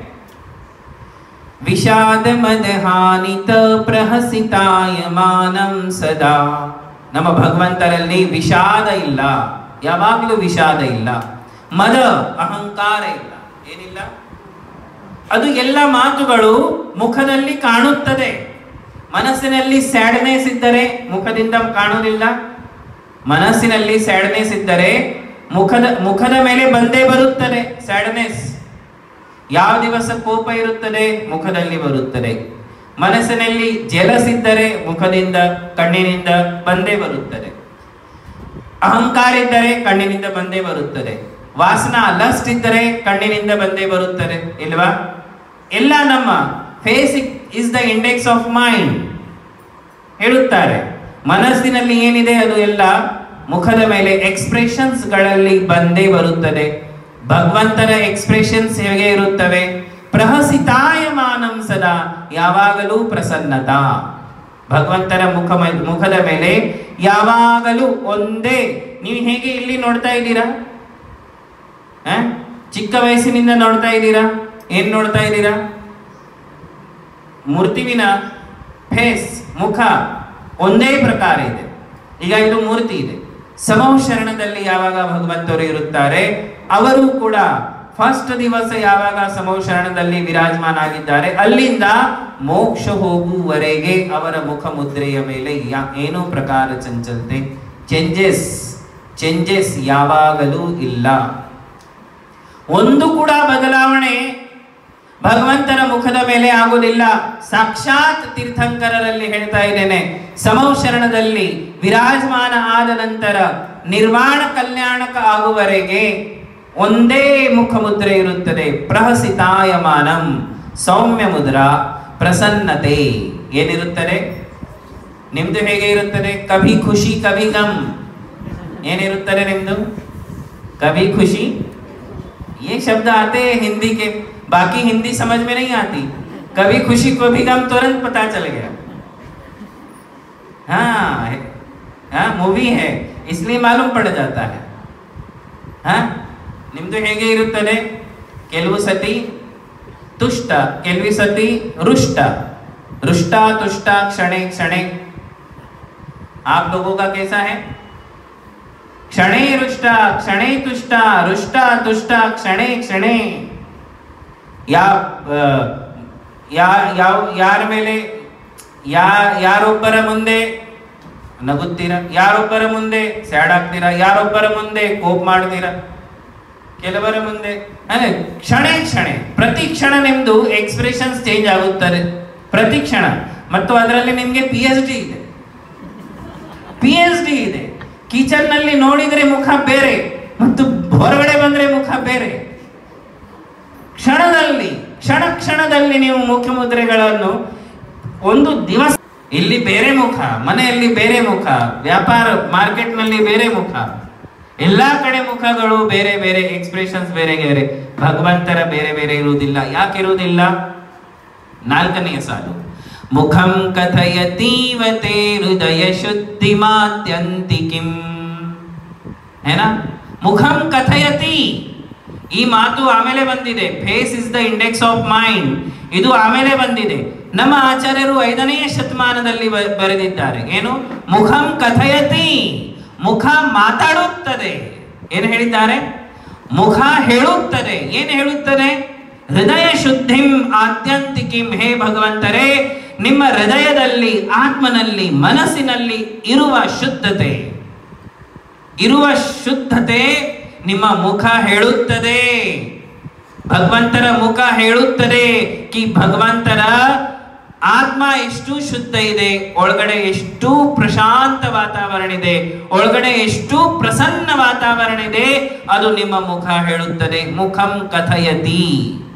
विषाद मदहानित ಪ್ರಹಸಿತಾಯಮಾನಂ ಸದಾ ನಮ್ಮ ಭಗವಂತರಲ್ಲಿ ವಿಷಾದ ಇಲ್ಲ ಯಾವಾಗಲೂ ವಿಷಾದ ಇಲ್ಲ ಮದ ಅಹಂಕಾರ ಇಲ್ಲ ಏನಿಲ್ಲ ಅದು ಎಲ್ಲ ಮಾತುಗಳು ಮುಖದಲ್ಲಿ ಕಾಣುತ್ತದೆ ಮನಸ್ಸಿನಲ್ಲಿ ಸ್ಯಾಡ್ನೆಸ್ ಇದ್ದರೆ ಮುಖದಿಂದ ಕಾಣುವುದಿಲ್ಲ ಮನಸ್ಸಿನಲ್ಲಿ ಸ್ಯಾಡ್ನೆಸ್ ಇದ್ದರೆ ಮುಖದ ಮುಖದ ಮೇಲೆ ಬಂದೇ ಬರುತ್ತದೆ ಸ್ಯಾಡ್ನೆಸ್ ಯಾವ ದಿವಸ ಕೋಪ ಇರುತ್ತದೆ ಮುಖದಲ್ಲಿ ಬರುತ್ತದೆ ಮನಸ್ಸಿನಲ್ಲಿ ಜಲಸ್ ಇದ್ದರೆ ಮುಖದಿಂದ ಕಣ್ಣಿನಿಂದ ಬಂದೇ ಬರುತ್ತದೆ ಅಹಂಕಾರ ಇದ್ದರೆ ಕಣ್ಣಿನಿಂದ ಬಂದೇ ಬರುತ್ತದೆ ವಾಸನ ಲಸ್ಟ್ ಇದ್ದರೆ ಕಣ್ಣಿನಿಂದ ಬಂದೇ ಬರುತ್ತದೆ ಇಲ್ವಾ ಎಲ್ಲ ನಮ್ಮ face is the index of mind ಹೇಳುತ್ತಾರೆ ಮನಸ್ಸಿನಲ್ಲಿ ಏನಿದೆ ಅದು ಎಲ್ಲ ಮುಖದ ಮೇಲೆ ಎಕ್ಸ್ಪ್ರೆಷನ್ಸ್ ಗಳಲ್ಲಿ ಬಂದೇ ಬರುತ್ತದೆ ಭಗವಂತನ ಎಕ್ಸ್ಪ್ರೆಷನ್ಸ್ ಹೇಗೆ ಇರುತ್ತವೆ ಪ್ರಹಸಿತಾಯಮಾನಂ ಸದಾ ಯಾವಾಗಲೂ ಪ್ರಸನ್ನತಾ ಭಗವಂತನ ಮುಖ ಮುಖದ ಮೇಲೆ ಯಾವಾಗಲೂ ಒಂದೇ ನೀವು ಹೇಗೆ ಇಲ್ಲಿ ನೋಡ್ತಾ ಇದ್ದೀರಾ ಆ? ಚಿಕ್ಕ ವಯಸ್ಸಿನಿಂದ ನೋಡ್ತಾ ಇದ್ದೀರಾ ಏನ್ ನೋಡ್ತಾ ಇದ್ದೀರಾ ಮೂರ್ತಿವಿನ ಫೇಸ್ ಮುಖ ಒಂದೇ ಪ್ರಕಾರ ಇದೆ ಈಗ ಇದು ಮೂರ್ತಿ ಇದೆ ಸಮೂಹ ಶರಣದಲ್ಲಿ ಯಾವಾಗ ಭಗವಂತರು ಇರುತ್ತಾರೆ ಅವರು ಕೂಡ ಫಸ್ಟ್ ದಿವಸ ಯಾವಾಗ ಸಮೂಹ ಶರಣದಲ್ಲಿ ವಿರಾಜಮಾನ ಆಗಿದ್ದಾರೆ ಅಲ್ಲಿಂದ ಮೋಕ್ಷ ಹೋಗುವವರೆಗೆ ಅವರ ಮುಖ ಮುದ್ರೆಯ ಮೇಲೆ ಯಾ- ಏನೋ ಪ್ರಕಾರ ಚಂಚಲತೆ ಚೇಂಜಸ್ ಚೇಂಜಸ್ ಯಾವಾಗಲೂ ಇಲ್ಲ ಒಂದು ಕೂಡ ಬದಲಾವಣೆ ಭಗವಂತನ ಮುಖದ ಮೇಲೆ ಆಗುವುದಿಲ್ಲ ಸಾಕ್ಷಾತ್ ತೀರ್ಥಂಕರರಲ್ಲಿ ಹೇಳ್ತಾ ಇದ್ದೇನೆ ಸಮೌ ಶರಣದಲ್ಲಿ ವಿರಾಜಮಾನ ಆದ ನಂತರ ನಿರ್ವಾಣ ಕಲ್ಯಾಣಕ ಆಗುವವರೆಗೆ ಒಂದೇ ಮುಖಮುದ್ರೆ ಇರುತ್ತದೆ ಪ್ರಹಸಿತಾಯಮಾನಂ ಸೌಮ್ಯ ಮುದ್ರಾ ಪ್ರಸನ್ನತೆ ಏನಿರುತ್ತದೆ ನಿಮ್ದು ಹೇಗೆ ಇರುತ್ತದೆ ಕಭಿ ಖುಷಿ ಕಭಿ ಗಮ್ ಏನಿರುತ್ತದೆ ನಿಮ್ದು ಕಭಿ ಖುಷಿ ये शब्द आते हैं हिंदी के बाकी हिंदी समझ में नहीं आती कभी खुशी को भी गम तुरंत पता चल गया हाँ है- हाँ मूवी है इसलिए मालूम पड़ जाता है हाँ ನಿಮ್ದು ಹೇಗೆ ಇರುತ್ತದೆ ಕೆಲವು ಸತಿ ತುಷ್ಟ ಕೆಲವು ಸತಿ रुष्ट रुष्टा तुष्टा क्षणे क्षणे आप लोगों का कैसा है क्षणे रुष्ट क्षणे तुष्ट रुष्ट तुष्ट क्षणे क्षणे ಯಾ ಆ, ಯಾ ಯಾವ ಯಾರ ಮೇಲೆ ಯಾ ಯಾರೊಬ್ಬರ ಮುಂದೆ ನಗುತ್ತೀರಾ ಯಾರೊಬ್ಬರ ಮುಂದೆ ಸ್ಯಾಡ್ ಆಗ್ತೀರಾ ಯಾರೊಬ್ಬರ ಮುಂದೆ ಕೋಪ್ ಮಾಡ್ತೀರಾ ಕೆಲವರ ಮುಂದೆ ಅಂದ್ರೆ ಕ್ಷಣ ಕ್ಷಣ ಪ್ರತಿ ಕ್ಷಣ ನಿಮ್ದು ಎಕ್ಸ್ಪ್ರೆಷನ್ಸ್ ಚೇಂಜ್ ಆಗುತ್ತದೆ ಪ್ರತಿ ಕ್ಷಣ ಮತ್ತು ಅದರಲ್ಲಿ ನಿಮ್ಗೆ ಪಿ ಎಚ್ ಡಿ ಇದೆ ಪಿ ಎಚ್ ಡಿ ಇದೆ ಕಿಚನ್ ನಲ್ಲಿ ನೋಡಿದ್ರೆ ಮುಖ ಬೇರೆ ಮತ್ತು ಹೊರಗಡೆ ಬಂದ್ರೆ ಮುಖ ಬೇರೆ ಕ್ಷಣದಲ್ಲಿ ಕ್ಷಣ ಕ್ಷಣದಲ್ಲಿ ನೀವು ಮುಖ್ಯಮುದ್ರೆಗಳನ್ನು ಒಂದು ದಿವಸ ಇಲ್ಲಿ ಬೇರೆ ಮುಖ ಮನೆಯಲ್ಲಿ ಬೇರೆ ಮುಖ ವ್ಯಾಪಾರ ಮಾರ್ಕೆಟ್ ನಲ್ಲಿ ಬೇರೆ ಮುಖ ಎಲ್ಲಾ ಕಡೆ ಮುಖಗಳು ಬೇರೆ ಬೇರೆ ಎಕ್ಸ್ಪ್ರೆಷನ್ಸ್ ಬೇರೆ ಬೇರೆ ಭಗವಂತರ ಬೇರೆ ಬೇರೆ ಇರುವುದಿಲ್ಲ ಯಾಕೆ ಇರುವುದಿಲ್ಲ ನಾಲ್ಕನೆಯ ಸಾಲು ಮುಖಂ ಕಥಯತೀವತೆ ಹೃದಯ ಶುದ್ಧಿ ಮಾತ್ಯಂತಿಕಿಂ ಏನಾ ಮುಖಂ ಕಥಯತಿ ಈ ಮಾತು ಆಮೇಲೆ ಬಂದಿದೆ face is the index of mind ಇದು ಆಮೇಲೆ ಬಂದಿದೆ ನಮ್ಮ ಆಚಾರ್ಯರು ಐದನೆಯ ಶತಮಾನದಲ್ಲಿ ಬ- ಬರೆದಿದ್ದಾರೆ ಏನು ಮುಖಂ ಕಥಯತಿ ಮುಖ ಮಾತಾಡುತ್ತದೆ ಏನು ಹೇಳಿದ್ದಾರೆ ಮುಖ ಹೇಳುತ್ತದೆ ಏನು ಹೇಳುತ್ತದೆ ಹೃದಯ ಶುದ್ಧಿಂ ಆತ್ಯಂತಿಕಿಂ ಹೇ ಭಗವಂತರೇ ನಿಮ್ಮ ಹೃದಯದಲ್ಲಿ ಆತ್ಮನಲ್ಲಿ ಮನಸ್ಸಿನಲ್ಲಿ ಇರುವ ಶುದ್ಧತೆ ಇರುವ ಶುದ್ಧತೆ ನಿಮ್ಮ ಮುಖ ಹೇಳುತ್ತದೆ ಭಗವಂತರ ಮುಖ ಹೇಳುತ್ತದೆ ಕಿ ಭಗವಂತರ ಆತ್ಮ ಎಷ್ಟು ಶುದ್ಧ ಇದೆ ಒಳಗಡೆ ಎಷ್ಟು ಪ್ರಶಾಂತ ವಾತಾವರಣ ಇದೆ ಒಳಗಡೆ ಎಷ್ಟು ಪ್ರಸನ್ನ ವಾತಾವರಣ ಇದೆ ಅದು ನಿಮ್ಮ ಮುಖ ಹೇಳುತ್ತದೆ ಮುಖಂ ಕಥಯತಿ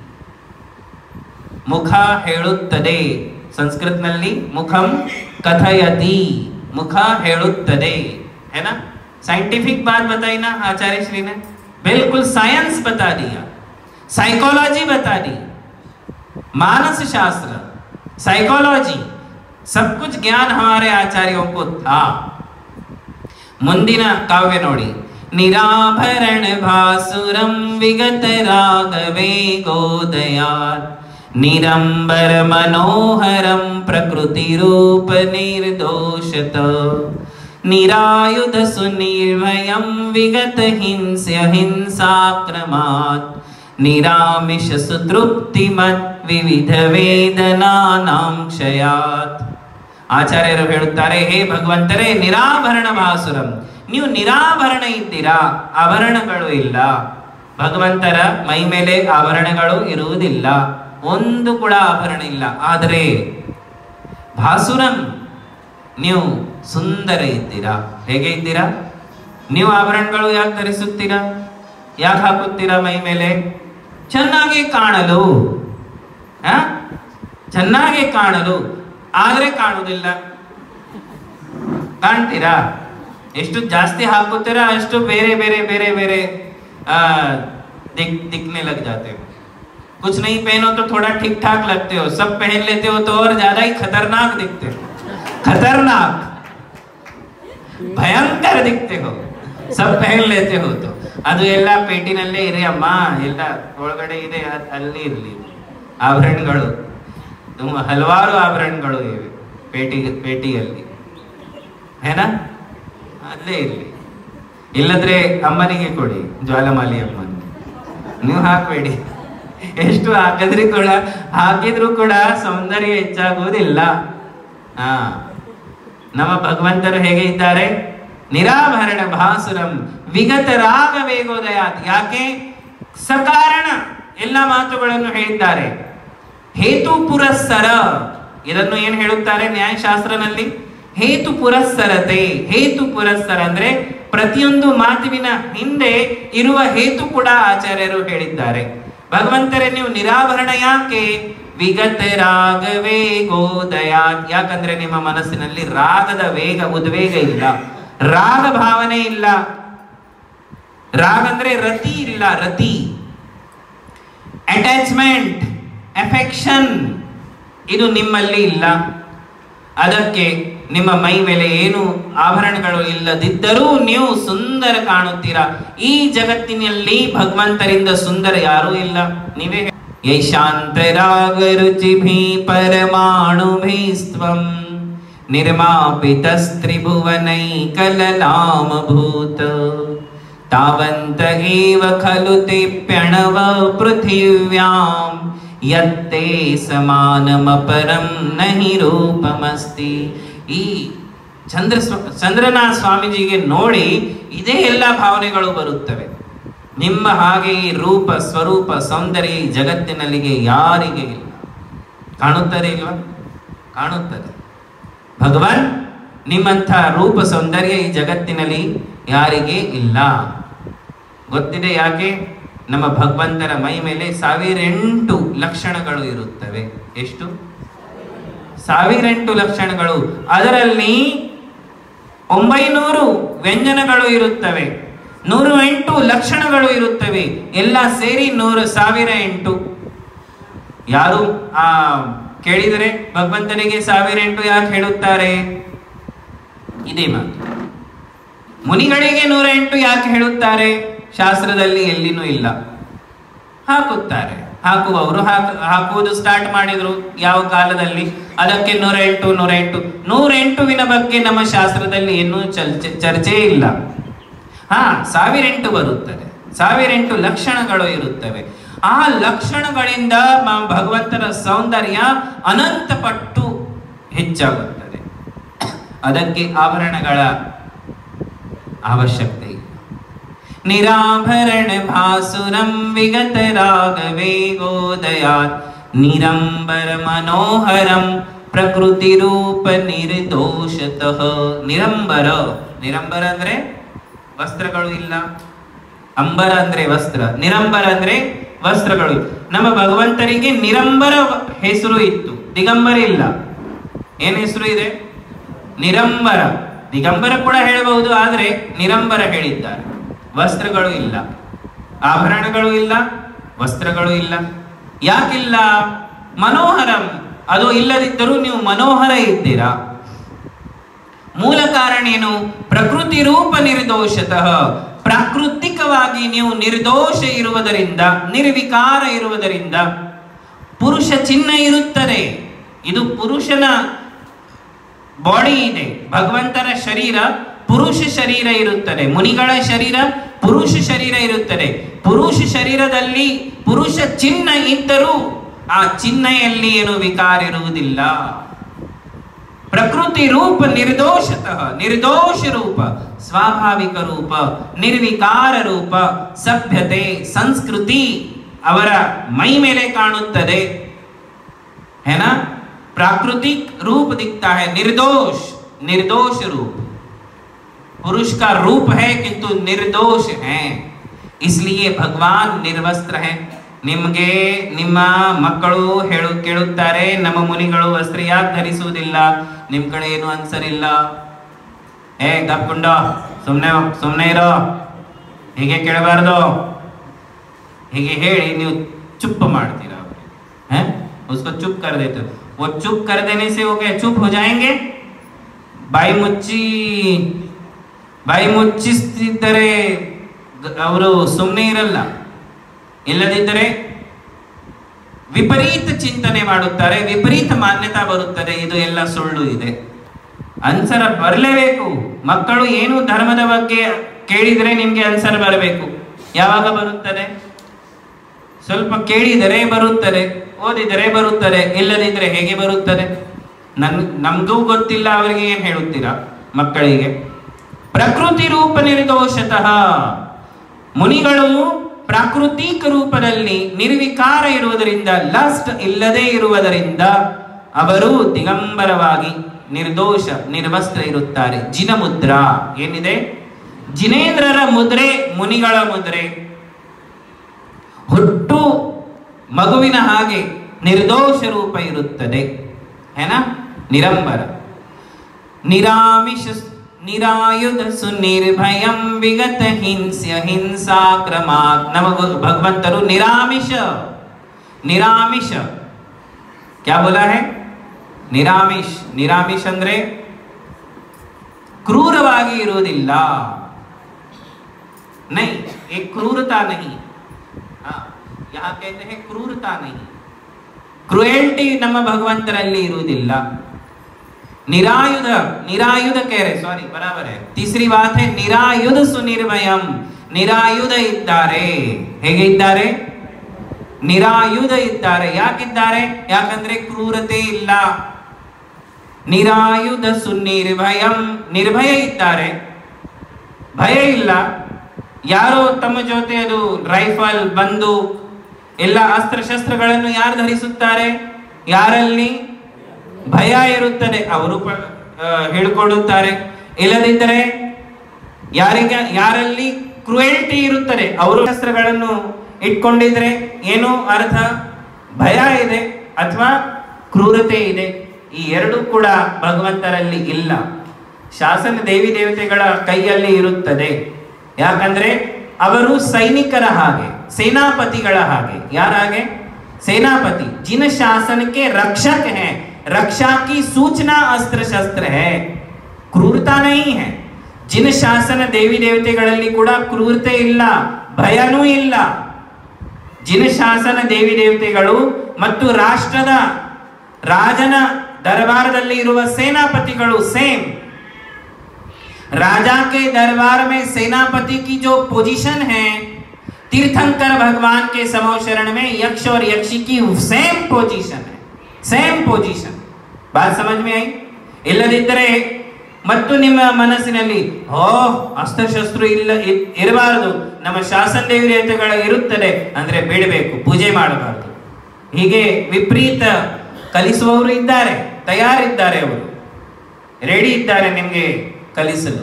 ಮುಖ ಹೇಳುತ್ತದೆ ಸಂಸ್ಕೃತನಲ್ಲಿ ಮುಖಂ ಕಥಯತಿ ಮುಖ ಹೇಳುತ್ತದೆ है ना साइंटिफिक बात बताई ना आचार्य श्री ने बिल्कुल साइंस बता दिया साइकोलॉजी बता दी मानस शास्त्र साइकोलॉजी सब कुछ ज्ञान हमारे आचार्यों को था ಮುಂದಿನ ಕಾವ್ಯ ನೋಡಿ ನಿರಾಭರಣ ಭಾಸುರಂ ವಿಗತ ರಾಘವೇ ಗೋದಯಾತ್ ನಿರಂಬರ ಮನೋಹರಂ ಪ್ರಕೃತಿ ರೂಪ ನಿರ್ದೋಷತ ನಿರಾಯುಧ ಸುನಿರ್ಭಯಂ ವಿಗತ ಹಿಂಸ್ಯ ಹಿಂಸಾಕ್ರಮಾತ್ ನಿರಾಮಿಷ ಸುತೃಪ್ತಿಮತ್ ವಿವಿಧ ವೇದನಾನಾಂ ಕ್ಷಯಾತ್ ಆಚಾರ್ಯರು ಹೇಳುತ್ತಾರೆ ಹೇ ಭಗವಂತರೇ ನಿರಾಭರಣ ಭಾಸುರಂ ನೀವು ನಿರಾಭರಣ ಇದ್ದೀರಾ ಆಭರಣಗಳು ಇಲ್ಲ ಭಗವಂತರ ಮೈ ಮೇಲೆ ಆಭರಣಗಳು ಇರುವುದಿಲ್ಲ ಒಂದು ಕೂಡ ಆಭರಣ ಇಲ್ಲ ಆದರೆ ಭಾಸುರಂ ನೀವು ಸುಂದರ ಇದ್ದೀರಾ ಹೇಗೆ ಇದ್ದೀರಾ ನೀವು ಆಭರಣಗಳು ಯಾಕೆ ಧರಿಸುತ್ತೀರಾ ಯಾಕೆ ಹಾಕುತ್ತೀರಾ ಮೈ ಮೇಲೆ ಚೆನ್ನಾಗಿ ಕಾಣಲು ಆ? ಚೆನ್ನಾಗಿ ಕಾಣಲು ಆದ್ರೆ ಕಾಣುವುದಿಲ್ಲ ಕಾಣ್ತೀರಾ ಎಷ್ಟು ಜಾಸ್ತಿ ಹಾಕುತ್ತೀರಾ ಅಷ್ಟು ಬೇರೆ ಬೇರೆ ಬೇರೆ ಬೇರೆ आ, दिख दिखने लग जाते हो कुछ नहीं पहनो तो थोड़ा ठीक ठाक लगते हो सब पहन लेते हो तो और ज्यादा ही खतरनाक दिखते हो खतरनाक भयंकर दिखते हो ಸಬ್ ಪಹನ್ ಲೇತೆ ಹೋ ತೋ ಅದು ಎಲ್ಲ ಪೇಟಿನಲ್ಲೇ ಇರಿ ಅಮ್ಮ ಎಲ್ಲ ಒಳಗಡೆ ಇದೆ ಅದ್- ಅಲ್ಲಿ ಇರಲಿ ಆಭರಣಗಳು ತುಂಬ ಹಲವಾರು ಆಭರಣಗಳು ಇವೆ ಪೇಟಿ ಪೇಟಿಯಲ್ಲಿ ಏನ ಅಲ್ಲೇ ಇರಲಿ ಇಲ್ಲದ್ರೆ ಅಮ್ಮನಿಗೆ ಕೊಡಿ ಜ್ವಾಲಮಾಲಿ ಅಮ್ಮನಿಗೆ ನೀವು ಹಾಕಬೇಡಿ ಎಷ್ಟು ಹಾಕಿದ್ರೂ ಕೂಡ ಹಾಕಿದ್ರೂ ಕೂಡ ಸೌಂದರ್ಯ ಹೆಚ್ಚಾಗುವುದಿಲ್ಲ ಹಾ ನಮ್ಮ ಭಗವಂತರು ಹೇಗೆ ಇದ್ದಾರೆ ನಿರಾಭರಣ ಭಾಸುರಂ ವಿಗತ ರಾಗ ವೇಗೋದಯ ಯಾಕೆ ಸಕಾರಣ ಎಲ್ಲ ಮಾತುಗಳನ್ನು ಹೇಳಿದ್ದಾರೆ ಹೇತು ಪುರಸ್ಸರ ಇದನ್ನು ಏನು ಹೇಳುತ್ತಾರೆ ನ್ಯಾಯಶಾಸ್ತ್ರನಲ್ಲಿ ಹೇತು ಪುರಸ್ಸರತೆ ಹೇತು ಪುರಸ್ಸರ ಅಂದ್ರೆ ಪ್ರತಿಯೊಂದು ಮಾತಿನ ಹಿಂದೆ ಇರುವ ಹೇತು ಕೂಡ ಆಚಾರ್ಯರು ಹೇಳಿದ್ದಾರೆ ಭಗವಂತರೇ ನೀವು ನಿರಾಭರಣ ಯಾಕೆ ವಿಗತ ರಾಗ ವೇಗೋದಯ ಯಾಕಂದ್ರೆ ನಿಮ್ಮ ಮನಸ್ಸಿನಲ್ಲಿ ರಾಗದ ವೇಗ ಉದ್ವೇಗ ಇಲ್ಲ ರಾಗ ಭಾವನೆ ಇಲ್ಲ ರಾಗ ಅಂದ್ರೆ ರತಿ ಇಲ್ಲ ರತಿ ಅಟ್ಯಾಚ್ಮೆಂಟ್ ಅಫೆಕ್ಷನ್ ಇದು ನಿಮ್ಮಲ್ಲಿ ಇಲ್ಲ ಅದಕ್ಕೆ ನಿಮ್ಮ ಮೈ ಮೇಲೆ ಏನು ಆಭರಣಗಳು ಇಲ್ಲದಿದ್ದರೂ ನೀವು ಸುಂದರ ಕಾಣುತ್ತೀರಾ ಈ ಜಗತ್ತಿನಲ್ಲಿ ಭಗವಂತರಿಂದ ಸುಂದರ ಯಾರೂ ಇಲ್ಲ ನೀವೇ ಹೇಳಿ. ಯಶಾಂತರಾಗ ರುಚಿಭಿ ಪರಮಾಣುಭಿಸ್ತ್ವಂ ನಿರ್ಮಾಪಿತಸ್ತ್ರಿಭುವನೈಕಲಲಾಮಭೂತ ತಾವಂತ ಏವ ಖಲು ते ಪ್ಯಣವ ಪೃಥಿವ್ಯಾಂ ಯತ್ತೆ ಸಮಾನಮಪರಂ ನಹಿ ರೂಪಮಸ್ತಿ ಈ ಚಂದ್ರ ಸ್ವ- ಚಂದ್ರನ ಸ್ವಾಮೀಜಿಗೆ ನೋಡಿ ಇದೇ ಎಲ್ಲ ಭಾವನೆಗಳು ಬರುತ್ತವೆ ನಿಮ್ಮ ಹಾಗೆ ಈ ರೂಪ ಸ್ವರೂಪ ಸೌಂದರ್ಯ ಈ ಜಗತ್ತಿನಲ್ಲಿಗೆ ಯಾರಿಗೆ ಇಲ್ಲ ಕಾಣುತ್ತದೆ ಇಲ್ವಾ ಕಾಣುತ್ತದೆ ಭಗವಾನ್ ನಿಮ್ಮಂಥ ರೂಪ ಸೌಂದರ್ಯ ಈ ಜಗತ್ತಿನಲ್ಲಿ ಯಾರಿಗೆ ಇಲ್ಲ ಗೊತ್ತಿದೆ ಯಾಕೆ ನಮ್ಮ ಭಗವಂತನ ಮೈ ಮೇಲೆ ಸಾವಿರೆಂಟು ಲಕ್ಷಣಗಳು ಇರುತ್ತವೆ ಎಷ್ಟು ಸಾವಿರೆಂಟು ಲಕ್ಷಣಗಳು ಅದರಲ್ಲಿ ಒಂಬೈನೂರು ವ್ಯಂಜನಗಳು ಇರುತ್ತವೆ ನೂರು ಎಂಟು ಲಕ್ಷಣಗಳು ಇರುತ್ತವೆ ಎಲ್ಲ ಸೇರಿ ನೂರು ಸಾವಿರ ಎಂಟು ಯಾರು ಆ ಕೇಳಿದರೆ ಭಗವಂತನಿಗೆ ಸಾವಿರ ಎಂಟು ಯಾಕೆ ಹೇಳುತ್ತಾರೆ ಇದೇ ಮಾತು ಮುನಿಗಳಿಗೆ ನೂರ ಎಂಟು ಯಾಕೆ ಹೇಳುತ್ತಾರೆ ಶಾಸ್ತ್ರದಲ್ಲಿ ಎಲ್ಲಿನೂ ಇಲ್ಲ ಹಾಕುತ್ತಾರೆ ಹಾಕುವವರು ಹಾಕು ಹಾಕುವುದು ಸ್ಟಾರ್ಟ್ ಮಾಡಿದ್ರು ಯಾವ ಕಾಲದಲ್ಲಿ ಅದಕ್ಕೆ ನೂರ ಎಂಟು ನೂರ ಎಂಟು ನೂರ ಎಂಟುವಿನ ಬಗ್ಗೆ ನಮ್ಮ ಶಾಸ್ತ್ರದಲ್ಲಿ ಏನೂ ಚರ್ಚೆ ಚರ್ಚೆ ಇಲ್ಲ ಹಾ ಸಾವಿರೆಂಟು ಬರುತ್ತದೆ ಸಾವಿರೆಂಟು ಲಕ್ಷಣಗಳು ಇರುತ್ತವೆ ಆ ಲಕ್ಷಣಗಳಿಂದ ಮ- ಭಗವಂತನ ಸೌಂದರ್ಯ ಅನಂತ ಪಟ್ಟು ಹೆಚ್ಚಾಗುತ್ತದೆ ಅದಕ್ಕೆ ಆಭರಣಗಳ ಅವಶ್ಯಕತೆ ಇಲ್ಲ ನಿರಾಭರಣ ಭಾಸುರಂ ವಿಗತ ರಾಗ ವೇಗೋದಯಾತ್ ನಿರಂಬರ ಮನೋಹರಂ ಪ್ರಕೃತಿ ರೂಪ ನಿರ್ದೋಷತಃ ನಿರಂಬರ ನಿರಂಬರ ಅಂದ್ರೆ ವಸ್ತ್ರಗಳು ಇಲ್ಲ ಅಂಬರ ಅಂದ್ರೆ ವಸ್ತ್ರ ನಿರಂಬರ ಅಂದ್ರೆ ವಸ್ತ್ರಗಳು ನಮ್ಮ ಭಗವಂತರಿಗೆ ನಿರಂಬರ ವ- ಹೆಸರು ಇತ್ತು ದಿಗಂಬರ ಇಲ್ಲ ಏನ್ ಹೆಸರು ಇದೆ ನಿರಂಬರ ದಿಗಂಬರ ಕೂಡ ಹೇಳಬಹುದು ಆದರೆ ನಿರಂಬರ ಹೇಳಿದ್ದಾರೆ ವಸ್ತ್ರಗಳು ಇಲ್ಲ ಆಭರಣಗಳು ಇಲ್ಲ ವಸ್ತ್ರಗಳು ಇಲ್ಲ ಯಾಕಿಲ್ಲ ಮನೋಹರಂ ಅದು ಇಲ್ಲದಿದ್ದರೂ ನೀವು ಮನೋಹರ ಇದ್ದೀರಾ ಮೂಲ ಕಾರಣ ಏನು ಪ್ರಕೃತಿ ರೂಪ ನಿರ್ದೋಷತಃ ಪ್ರಾಕೃತಿಕವಾಗಿ ನೀವು ನಿರ್ದೋಷ ಇರುವುದರಿಂದ ನಿರ್ವಿಕಾರ ಇರುವುದರಿಂದ ಪುರುಷ ಚಿಹ್ನ ಇರುತ್ತದೆ ಇದು ಪುರುಷನ ಬಾಡಿ ಇದೆ ಭಗವಂತನ ಶರೀರ ಪುರುಷ ಶರೀರ ಇರುತ್ತದೆ ಮುನಿಗಳ ಶರೀರ ಪುರುಷ ಶರೀರ ಇರುತ್ತದೆ ಪುರುಷ ಶರೀರದಲ್ಲಿ ಪುರುಷ ಚಿಹ್ನ ಇದ್ದರೂ ಆ ಚಿಹ್ನೆಯಲ್ಲಿ ಏನು ವಿಕಾರ ಇರುವುದಿಲ್ಲ ಪ್ರಕೃತಿ ರೂಪ ನಿರ್ದೋಷತಃ ನಿರ್ದೋಷ ರೂಪ ಸ್ವಾಭಾವಿಕ ರೂಪ ನಿರ್ವಿಕಾರ ರೂಪ ಸಭ್ಯತೆ ಸಂಸ್ಕೃತಿ ಅವರ ಮೈ ಮೇಲೆ ಕಾಣುತ್ತದೆ है ना प्राकृतिक रूप दिखता है निर्दोष निर्दोष रूप पुरुष का रूप है किंतु निर्दोष है इसलिए ಭಗವಾನ್ ನಿರ್ವಸ್ತ್ರ है ನಿಮಗೆ ನಿಮ್ಮ ಮಕ್ಕಳು ಹೇಳು ಕೇಳುತ್ತಾರೆ ನಮ್ಮ ಮುನಿಗಳು ವಸ್ತ್ರ ಯಾಕೆ ಧರಿಸುವುದಿಲ್ಲ ನಿಮ್ ಕಡೆ ಏನು ಅನ್ಸರಿಲ್ಲ ಏ ಗಪ್ಕೊಂಡ ಸುಮ್ನೆ ಸುಮ್ನೆ ಇರೋ ಹೀಗೆ ಕೇಳಬಾರ್ದು ಹೀಗೆ ಹೇಳಿ ನೀವು ಚುಪ್ ಮಾಡ್ತೀರಾ ಅವ್ರಿಗೆ हैं उसको चुप कर देते हो वो चुप कर देने से वो क्या चुप हो जाएंगे बाई मुच्ची ಬಾಯಿ ಮುಚ್ಚಿಸ್ತಿದ್ದರೆ ಅವರು ಸುಮ್ಮನೆ ಇರಲ್ಲ ಇಲ್ಲದಿದ್ದರೆ ವಿಪರೀತ ಚಿಂತನೆ ಮಾಡುತ್ತಾರೆ ವಿಪರೀತ ಮಾನ್ಯತಾ ಬರುತ್ತದೆ ಇದು ಎಲ್ಲ ಸುಳ್ಳು ಇದೆ ಅನ್ಸರ ಬರಲೇಬೇಕು ಮಕ್ಕಳು ಏನು ಧರ್ಮದ ಬಗ್ಗೆ ಕೇಳಿದರೆ ನಿಮ್ಗೆ ಅನ್ಸರ್ ಬರಬೇಕು ಯಾವಾಗ ಬರುತ್ತದೆ ಸ್ವಲ್ಪ ಕೇಳಿದರೆ ಬರುತ್ತದೆ ಓದಿದರೆ ಬರುತ್ತದೆ ಇಲ್ಲದಿದ್ರೆ ಹೇಗೆ ಬರುತ್ತದೆ ನನ್ ನಮ್ಗೂ ಗೊತ್ತಿಲ್ಲ ಅವರಿಗೆ ಏನ್ ಹೇಳುತ್ತೀರಾ ಮಕ್ಕಳಿಗೆ ಪ್ರಕೃತಿ ರೂಪ ನಿರ್ದೋಷತಃ ಮುನಿಗಳು ಪ್ರಾಕೃತಿಕ ರೂಪದಲ್ಲಿ ನಿರ್ವಿಕಾರ ಇರುವುದರಿಂದ ಲಸ್ಟ್ ಇಲ್ಲದೆ ಇರುವುದರಿಂದ ಅವರು ದಿಗಂಬರವಾಗಿ ನಿರ್ದೋಷ ನಿರ್ವಸ್ತ್ರ ಇರುತ್ತಾರೆ ಜಿನ ಮುದ್ರಾ ಏನಿದೆ ಜಿನೇಂದ್ರರ ಮುದ್ರೆ ಮುನಿಗಳ ಮುದ್ರೆ ಹುಟ್ಟು ಮಗುವಿನ ಹಾಗೆ ನಿರ್ದೋಷ ರೂಪ ಇರುತ್ತದೆ ಏನ ನಿರಂಬರ ನಿರಾಮಿಷ ನಿರಾಯುಧ ಸುನಿರ್ಭಯಂ ವಿಗತ ಹಿಂಸ್ಯ ಹಿಂಸಾ ಕ್ರಮಾತ್ ನಮಗ ಭಗವಂತರು ನಿರಾಮಿಷ ನಿರಾಮಿಷ ಕ್ಯಾ ಬೋಲಾ ಹೈ ನಿರಾಮಿಷ್ ನಿರಾಮಿಷ್ ಅಂದ್ರೆ ಕ್ರೂರವಾಗಿ ಇರುವುದಿಲ್ಲ नहीं एक क्रूरता नहीं हाँ यहाँ कहते हैं क्रूरता नहीं ಕ್ರುಯಲ್ಟಿ ನಮ್ಮ ಭಗವಂತರಲ್ಲಿ ಇರುವುದಿಲ್ಲ ನಿರಾಯುಧ ನಿರಾಯುಧ ಕೇರೆ ಸಾರಿ ಬರಾಬರ್ ತೀಸರಿ ಬಾತ್ ಹೈ ನಿರಾಯುಧ ಸುನಿರ್ಭಯಂ ನಿರಾಯುಧ ಇದ್ದಾರೆ ಹೇಗೆ ಇದ್ದಾರೆ ನಿರಾಯುಧ ಇದ್ದಾರೆ ಯಾಕಿದ್ದಾರೆ ಯಾಕಂದ್ರೆ ಕ್ರೂರತೆ ಇಲ್ಲ ನಿರಾಯುಧ ಸುನಿರ್ಭಯಂ ನಿರ್ಭಯ ಇದ್ದಾರೆ ಭಯ ಇಲ್ಲ ಯಾರೋ ತಮ್ಮ ಜೊತೆ ಅದು ರೈಫಲ್ ಬಂದು ಎಲ್ಲ ಅಸ್ತ್ರಶಸ್ತ್ರಗಳನ್ನು ಯಾರು ಧರಿಸುತ್ತಾರೆ ಯಾರಲ್ಲಿ ಭಯ ಇರುತ್ತದೆ ಅವರು ಪ- ಆ, ಹೇಳಿಕೊಳ್ಳುತ್ತಾರೆ ಇಲ್ಲದಿದ್ದರೆ ಯಾರಿಗೆ ಯಾರಲ್ಲಿ ಕ್ರುಯಲ್ಟಿ ಇರುತ್ತದೆ ಅವರು ಶಸ್ತ್ರಗಳನ್ನು ಇಟ್ಕೊಂಡಿದ್ರೆ ಏನು ಅರ್ಥ ಭಯ ಇದೆ ಅಥವಾ ಕ್ರೂರತೆ ಇದೆ ಈ ಎರಡು ಕೂಡ ಭಗವಂತರಲ್ಲಿ ಇಲ್ಲ ಶಾಸನ ದೇವಿ ದೇವತೆಗಳ ಕೈಯಲ್ಲಿ ಇರುತ್ತದೆ ಯಾಕಂದ್ರೆ ಅವರು ಸೈನಿಕರ ಹಾಗೆ ಸೇನಾಪತಿಗಳ ಹಾಗೆ ಯಾರ ಹಾಗೆ सेनापति जिन शासन के रक्षक हैं रक्षा की सूचना अस्त्र शस्त्र है ಕ್ರೂರತಾ नहीं है ಜಿನ ಶಾಸನ ದೇವಿ ದೇವತೆಗಳಲ್ಲಿ ಕೂಡ ಕ್ರೂರತೆ ಇಲ್ಲ ಭಯನೂ ಇಲ್ಲ ಜಿನ ಶಾಸನ ದೇವಿ ದೇವತೆಗಳು ಮತ್ತು ರಾಷ್ಟ್ರದ ರಾಜನ ದರ್ಬಾರದಲ್ಲಿ ಇರುವ ಸೇನಾಪತಿಗಳು ಸೇಮ್ राजा के दरबार में सेनापति की जो पोजीशन है तीर्थंकर भगवान के समो शरण में यक्ष और यक्षी की सेम पोजीशन है ಸೇಮ್ ಪೊಸಿಷನ್ ಬಾತ್ ಸಮಜ್ ಮೇ ಆಯಿ ಇಲ್ಲದಿದ್ದರೆ ಮತ್ತು ನಿಮ್ಮ ಮನಸ್ಸಿನಲ್ಲಿ ಓ ಅಸ್ತ್ರಶಸ್ತ್ರ ಇಲ್ಲ ಇ- ಇರಬಾರದು ನಮ್ಮ ಶಾಸನ ದೇವಿ ದೇವತೆಗಳ ಇರುತ್ತದೆ ಅಂದ್ರೆ ಬಿಡಬೇಕು ಪೂಜೆ ಮಾಡಬಾರದು ಹೀಗೆ ವಿಪರೀತ ಕಲಿಸುವವರು ಇದ್ದಾರೆ ತಯಾರಿದ್ದಾರೆ ಅವರು ರೆಡಿ ಇದ್ದಾರೆ ನಿಮಗೆ ಕಲಿಸಲು